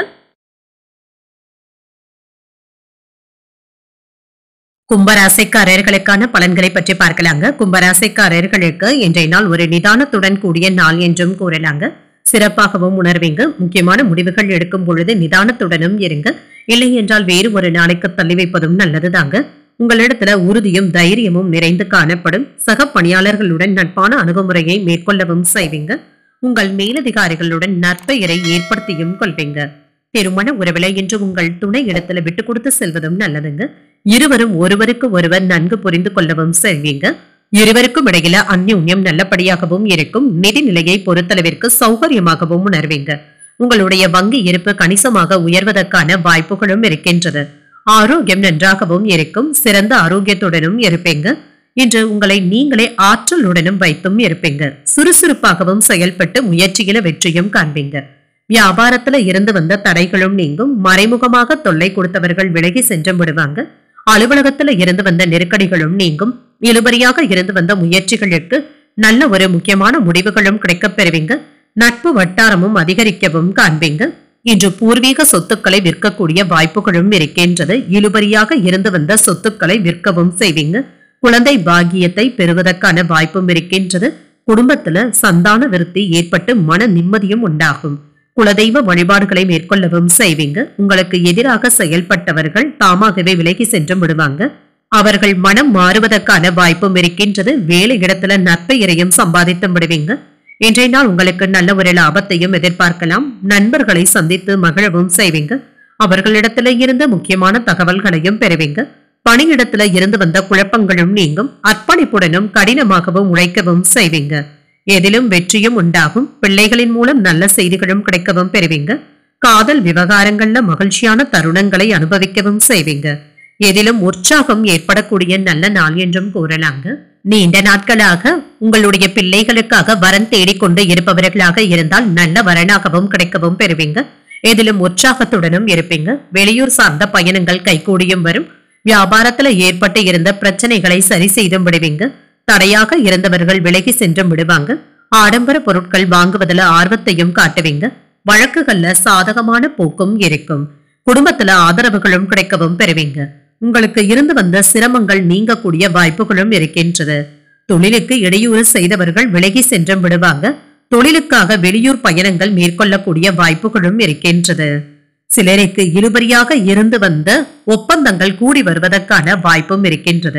கும்பராசிக்காரர்களுக்கான பலன்களை பற்றி பார்க்கலாங்க கும்பராசிக்காரர்களுக்கு இன்றைய நாள் ஒரு நிதானத்துடன் கூடிய நாள் என்றும் கூறலாங்க சிறப்பாகவும் உணர்வீங்க முக்கியமான முடிவுகள் எடுக்கும் பொழுது நிதானத்துடனும் இருங்க இல்லை என்றால் வேறு ஒரு நாளைக்கு தள்ளி வைப்பதும் நல்லதுதாங்க உங்களிடத்துல உறுதியும் தைரியமும் நிறைந்து காணப்படும் சக பணியாளர்களுடன் நட்பான அணுகுமுறையை மேற்கொள்ளவும் செய்வீங்க உங்கள் மேலதிகாரிகளுடன் நற்பெயரை ஏற்படுத்தியும் கொள்வீங்க திருமண உறவில இன்று உங்கள் துணை இடத்துல விட்டு கொடுத்து செல்வதும் நல்லதுங்க இருவரும் ஒருவருக்கு ஒருவர் நன்கு புரிந்து கொள்ளவும் செய்வீங்க இருவருக்கும் இடையில அந்யுன்யம் நல்லபடியாகவும் இருக்கும் நிதி நிலையை பொறுத்தளவிற்கு சௌகரியமாகவும் உணர்வீங்க உங்களுடைய வங்கி இருப்பு கணிசமாக உயர்வதற்கான வாய்ப்புகளும் இருக்கின்றது ஆரோக்கியம் நன்றாகவும் இருக்கும் சிறந்த ஆரோக்கியத்துடனும் இருப்பீங்க இன்று உங்களை நீங்களே ஆற்றலுடனும் வைத்தும் இருப்பீங்க சுறுசுறுப்பாகவும் செயல்பட்டு முயற்சியில வெற்றியும் காண்பீங்க வியாபாரத்துல இருந்து வந்த தடைகளும் நீங்கும் மறைமுகமாக தொல்லை கொடுத்தவர்கள் விலகி சென்று விடுவாங்க அலுவலகத்துல இருந்து வந்த நெருக்கடிகளும் நீங்கும் இழுபறியாக இருந்து வந்த முயற்சிகளுக்கு நல்ல ஒரு முக்கியமான முடிவுகளும் கிடைக்கப் பெறுவீங்க நட்பு வட்டாரமும் அதிகரிக்கவும் காண்பீங்க இன்று பூர்வீக சொத்துக்களை விற்கக்கூடிய வாய்ப்புகளும் இருக்கின்றது இழுபறியாக இருந்து வந்த சொத்துக்களை விற்கவும் செய்வீங்க குழந்தை பாக்கியத்தை பெறுவதற்கான வாய்ப்பும் இருக்கின்றது குடும்பத்துல சந்தான விருத்தி ஏற்பட்டு மன நிம்மதியும் உண்டாகும் குலதெய்வ வழிபாடுகளை மேற்கொள்ளவும் செய்வீங்க உங்களுக்கு எதிராக செயல்பட்டவர்கள் தாமாகவே விலகி சென்று விடுவாங்க அவர்கள் மனம் மாறுவதற்கான வாய்ப்பும் இருக்கின்றது வேலை இடத்துல நற்பெயரையும் சம்பாதித்து விடுவீங்க இன்றைய நாள் உங்களுக்கு நல்ல ஒரு லாபத்தையும் எதிர்பார்க்கலாம் நண்பர்களை சந்தித்து மகிழவும் செய்வீங்க அவர்களிடத்துல இருந்து முக்கியமான தகவல்களையும் பெறுவீங்க பணியிடத்துல இருந்து வந்த குழப்பங்களும் நீங்கும் அர்ப்பணிப்புடனும் கடினமாகவும் உழைக்கவும் செய்வீங்க எதிலும் வெற்றியும் உண்டாகும் பிள்ளைகளின் மூலம் நல்ல செய்திகளும் கிடைக்கவும் பெறுவீங்க காதல் விவகாரங்கள்ல மகிழ்ச்சியான தருணங்களை அனுபவிக்கவும் செய்வீங்க எதிலும் உற்சாகம் ஏற்படக்கூடிய நல்ல நாள் என்றும் கூறலாங்க நீண்ட நாட்களாக உங்களுடைய பிள்ளைகளுக்காக வரன் தேடிக்கொண்டு இருப்பவர்களாக இருந்தால் நல்ல வரனாகவும் கிடைக்கவும் பெறுவீங்க எதிலும் உற்சாகத்துடனும் இருப்பீங்க வெளியூர் சார்ந்த பயணங்கள் கைகூடியும் வரும் வியாபாரத்துல ஏற்பட்டு இருந்த பிரச்சனைகளை சரி செய்தும் விடுவீங்க தடையாக இருந்தவர்கள் விலகி சென்றும் விடுவாங்க ஆடம்பர பொருட்கள் வாங்குவதில் ஆர்வத்தையும் காட்டுவீங்க வழக்குகள்ல சாதகமான போக்கும் இருக்கும் குடும்பத்துல ஆதரவுகளும் கிடைக்கவும் பெறுவீங்க உங்களுக்கு இருந்து வந்த சிரமங்கள் நீங்கக்கூடிய வாய்ப்புகளும் இருக்கின்றது தொழிலுக்கு இடையூறு செய்தவர்கள் விலகி சென்றும் விடுவாங்க தொழிலுக்காக வெளியூர் பயணங்கள் மேற்கொள்ளக்கூடிய வாய்ப்புகளும் இருக்கின்றது சிலருக்கு இழுபறியாக இருந்து வந்த ஒப்பந்தங்கள் கூடி வருவதற்கான வாய்ப்பும் இருக்கின்றது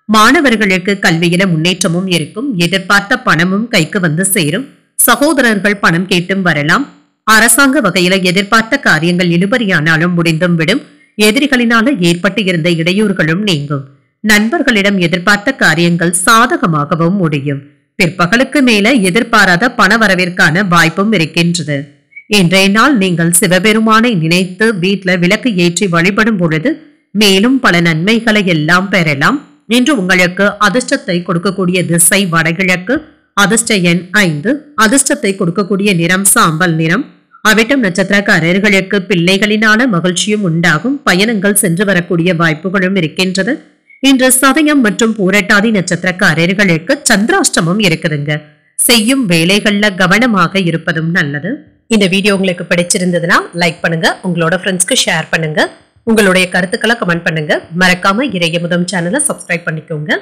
மாணவர்களுக்கு கல்வியில முன்னேற்றமும் இருக்கும் எதிர்பார்த்த பணமும் கைக்கு வந்து சேரும் சகோதரர்கள் பணம் கேட்டும் வரலாம் அரசாங்க வகையில எதிர்பார்த்த காரியங்கள் இழுபறியானாலும் முடிந்தும் விடும் எதிரிகளினால ஏற்பட்டு இருந்த இடையூறுகளும் நீங்கும் நண்பர்களிடம் எதிர்பார்த்த காரியங்கள் சாதகமாகவும் முடியும் பிற்பகலுக்கு மேல எதிர்பாராத பண வரவிற்கான வாய்ப்பும் இருக்கின்றது இன்றைய நாள் நீங்கள் சிவபெருமானை நினைத்து வீட்ல விளக்கு ஏற்றி வழிபடும் பொழுது மேலும் பல நன்மைகளை எல்லாம் பெறலாம் இன்று உங்களுக்கு அதிர்ஷ்டத்தை கொடுக்கக்கூடிய திசை வடகிழக்கு அதிர்ஷ்ட எண் ஐந்து அதிர்ஷ்டத்தை கொடுக்கக்கூடிய நிறம் சாம்பல் நிறம் அவிட்டம் நட்சத்திரக்காரர்களுக்கு பிள்ளைகளினால மகிழ்ச்சியும் உண்டாகும் பயணங்கள் சென்று வரக்கூடிய வாய்ப்புகளும் இருக்கின்றது இன்று சதயம் மற்றும் பூரட்டாதி நட்சத்திரக்காரர்களுக்கு சந்திராஷ்டமம் இருக்குதுங்க செய்யும் வேலைகள்ல கவனமாக இருப்பதும் நல்லது இந்த வீடியோ உங்களுக்கு பிடிச்சிருந்ததுன்னா லைக் பண்ணுங்க உங்களோட ஃப்ரெண்ட்ஸ்க்கு ஷேர் பண்ணுங்க உங்களுடைய கருத்துக்களை கமெண்ட் பண்ணுங்க மறக்காம இறைய முதம் சேனலை சப்ஸ்கிரைப் பண்ணிக்கோங்க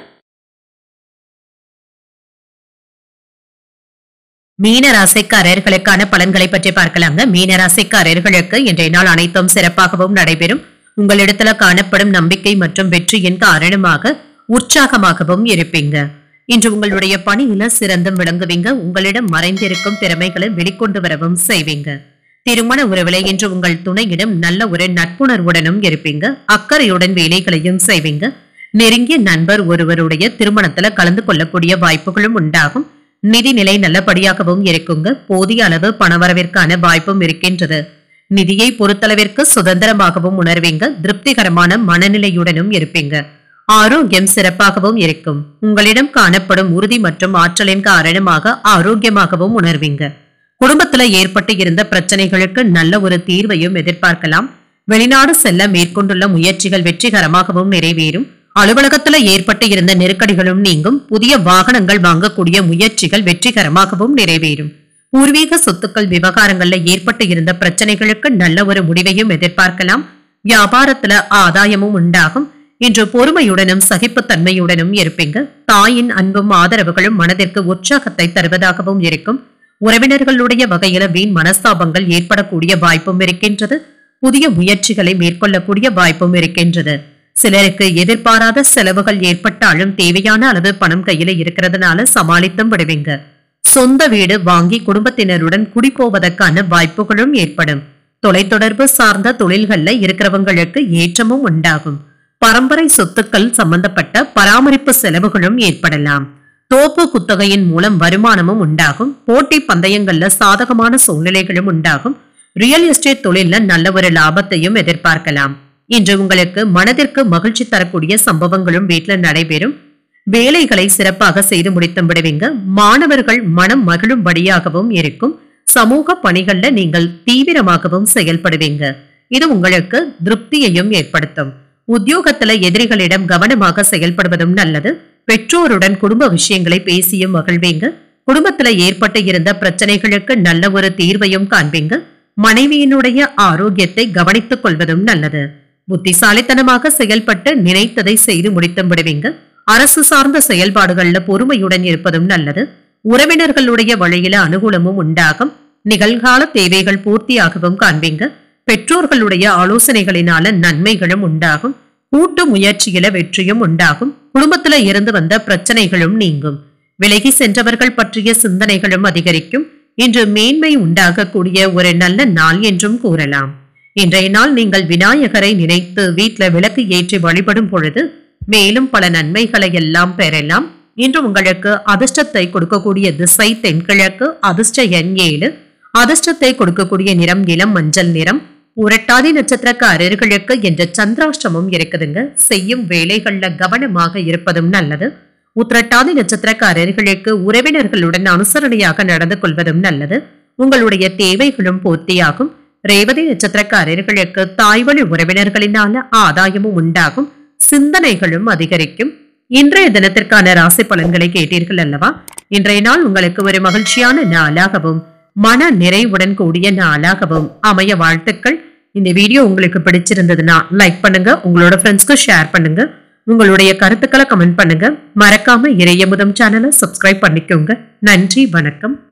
மீன ராசிக்காரர்களுக்கான பலன்களை பற்றி பார்க்கலாங்க மீன ராசிக்காரர்களுக்கு இன்றைய நாள் அனைத்தும் சிறப்பாகவும் நடைபெறும் உங்களிடத்துல காணப்படும் நம்பிக்கை மற்றும் வெற்றியின் காரணமாக உற்சாகமாகவும் இருப்பீங்க இன்று உங்களுடைய பணியில சிறந்தும் விளங்குவீங்க உங்களிடம் மறைந்திருக்கும் திறமைகளை வெளிக்கொண்டு வரவும் செய்வீங்க திருமண உறவுல இன்று உங்கள் துணையிடம் நல்ல ஒரு நட்புணர்வுடனும் இருப்பீங்க அக்கறையுடன் வேலைகளையும் செய்வீங்க நெருங்கிய நண்பர் ஒருவருடைய திருமணத்துல கலந்து கொள்ளக்கூடிய வாய்ப்புகளும் உண்டாகும் நிதிநிலை நல்லபடியாகவும் இருக்குங்க போதிய அளவு பணவரவிற்கான வாய்ப்பும் இருக்கின்றது நிதியை பொறுத்தளவிற்கு சுதந்திரமாகவும் உணர்வீங்க திருப்திகரமான மனநிலையுடனும் இருப்பீங்க ஆரோக்கியம் சிறப்பாகவும் இருக்கும் உங்களிடம் காணப்படும் உறுதி மற்றும் ஆற்றலின் காரணமாக ஆரோக்கியமாகவும் உணர்வீங்க குடும்பத்துல ஏற்பட்டு இருந்த பிரச்சனைகளுக்கு நல்ல ஒரு தீர்வையும் எதிர்பார்க்கலாம் வெளிநாடு செல்ல மேற்கொண்டுள்ள முயற்சிகள் வெற்றிகரமாகவும் நிறைவேறும் அலுவலகத்துல ஏற்பட்டு இருந்த நெருக்கடிகளும் நீங்கும் புதிய வாகனங்கள் வாங்கக்கூடிய முயற்சிகள் வெற்றிகரமாகவும் நிறைவேறும் பூர்வீக சொத்துக்கள் விவகாரங்கள்ல ஏற்பட்டு இருந்த பிரச்சனைகளுக்கு நல்ல ஒரு முடிவையும் எதிர்பார்க்கலாம் வியாபாரத்துல ஆதாயமும் உண்டாகும் இன்று பொறுமையுடனும் சகிப்புத்தன்மையுடனும் இருப்பீங்க தாயின் அன்பும் ஆதரவுகளும் மனதிற்கு உற்சாகத்தை தருவதாகவும் இருக்கும் உறவினர்களுடைய வகையில வீண் மனஸ்தாபங்கள் ஏற்படக்கூடிய வாய்ப்பும் இருக்கின்றது புதிய முயற்சிகளை மேற்கொள்ளக்கூடிய வாய்ப்பும் இருக்கின்றது சிலருக்கு எதிர்பாராத செலவுகள் ஏற்பட்டாலும் தேவையான அளவு பணம் கையில இருக்கிறதுனால சமாளித்தும் விடுவீங்க சொந்த வீடு வாங்கி குடும்பத்தினருடன் குடிபோவதற்கான வாய்ப்புகளும் ஏற்படும் தொலைத்தொடர்பு சார்ந்த தொழில்கள்ல இருக்கிறவங்களுக்கு ஏற்றமும் உண்டாகும் பரம்பரை சொத்துக்கள் சம்பந்தப்பட்ட பராமரிப்பு செலவுகளும் ஏற்படலாம் தோப்பு குத்தகையின் மூலம் வருமானமும் உண்டாகும் போட்டி பந்தயங்கள்ல சாதகமான சூழ்நிலைகளும் உண்டாகும் ரியல் எஸ்டேட் தொழில்ல நல்ல ஒரு லாபத்தையும் எதிர்பார்க்கலாம் இன்று உங்களுக்கு மனதிற்கு மகிழ்ச்சி தரக்கூடிய சம்பவங்களும் வீட்டுல நடைபெறும் வேலைகளை சிறப்பாக செய்து முடித்து விடுவீங்க மாணவர்கள் மனம் மகிழும்படியாகவும் இருக்கும் சமூக பணிகள்ல நீங்கள் தீவிரமாகவும் செயல்படுவீங்க இது உங்களுக்கு திருப்தியையும் ஏற்படுத்தும் உத்தியோகத்துல எதிரிகளிடம் கவனமாக செயல்படுவதும் நல்லது பெற்றோருடன் குடும்ப விஷயங்களை பேசியும் மகிழ்வீங்க குடும்பத்துல ஏற்பட்டு இருந்த பிரச்சனைகளுக்கு நல்ல ஒரு தீர்வையும் காண்பீங்க மனைவியினுடைய ஆரோக்கியத்தை கவனித்துக் கொள்வதும் நல்லது புத்திசாலித்தனமாக செயல்பட்டு நினைத்ததை செய்து முடித்து விடுவீங்க அரசு சார்ந்த செயல்பாடுகள்ல பொறுமையுடன் இருப்பதும் நல்லது உறவினர்களுடைய வழியில அனுகூலமும் உண்டாகும் நிகழ்கால தேவைகள் பூர்த்தியாகவும் காண்பீங்க பெற்றோர்களுடைய ஆலோசனைகளினால நன்மைகளும் உண்டாகும் கூட்டு முயற்சியில வெற்றியும் உண்டாகும் குடும்பத்துல இருந்து வந்த பிரச்சனைகளும் நீங்கும் விலகி சென்றவர்கள் பற்றிய சிந்தனைகளும் அதிகரிக்கும் இன்று மேன்மை உண்டாகக்கூடிய ஒரு நல்ல நாள் என்றும் கூறலாம் இன்றைய நாள் நீங்கள் விநாயகரை நினைத்து வீட்ல விளக்கு ஏற்றி வழிபடும் பொழுது மேலும் பல நன்மைகளை எல்லாம் பெறலாம் இன்று உங்களுக்கு அதிர்ஷ்டத்தை கொடுக்கக்கூடிய திசை தென்கிழக்கு அதிர்ஷ்ட எண் ஏழு அதிர்ஷ்டத்தை கொடுக்கக்கூடிய நிறம் இளம் மஞ்சள் நிறம் புரட்டாதி நட்சத்திரக்காரர்களுக்கு என்ற சந்திராஷ்டமம் இருக்குதுங்க செய்யும் வேலைகள்ல கவனமாக இருப்பதும் நல்லது உத்திரட்டாதி நட்சத்திரக்காரர்களுக்கு உறவினர்களுடன் அனுசரணையாக நடந்து கொள்வதும் நல்லது உங்களுடைய தேவைகளும் பூர்த்தியாகும் ரேவதி நட்சத்திரக்காரர்களுக்கு தாய்வழி உறவினர்களினால ஆதாயமும் உண்டாகும் சிந்தனைகளும் அதிகரிக்கும் இன்றைய தினத்திற்கான ராசி பலன்களை கேட்டீர்கள் அல்லவா இன்றைய நாள் உங்களுக்கு ஒரு மகிழ்ச்சியான நாளாகவும் மன நிறைவுடன் கூடிய நாளாகவும் அமைய வாழ்த்துக்கள் இந்த வீடியோ உங்களுக்கு பிடிச்சிருந்ததுன்னா லைக் பண்ணுங்க உங்களோட ஃப்ரெண்ட்ஸ்க்கு ஷேர் பண்ணுங்க உங்களுடைய கருத்துக்களை கமெண்ட் பண்ணுங்க மறக்காம இறையமுதம் சேனலை சப்ஸ்கிரைப் பண்ணிக்கோங்க நன்றி வணக்கம்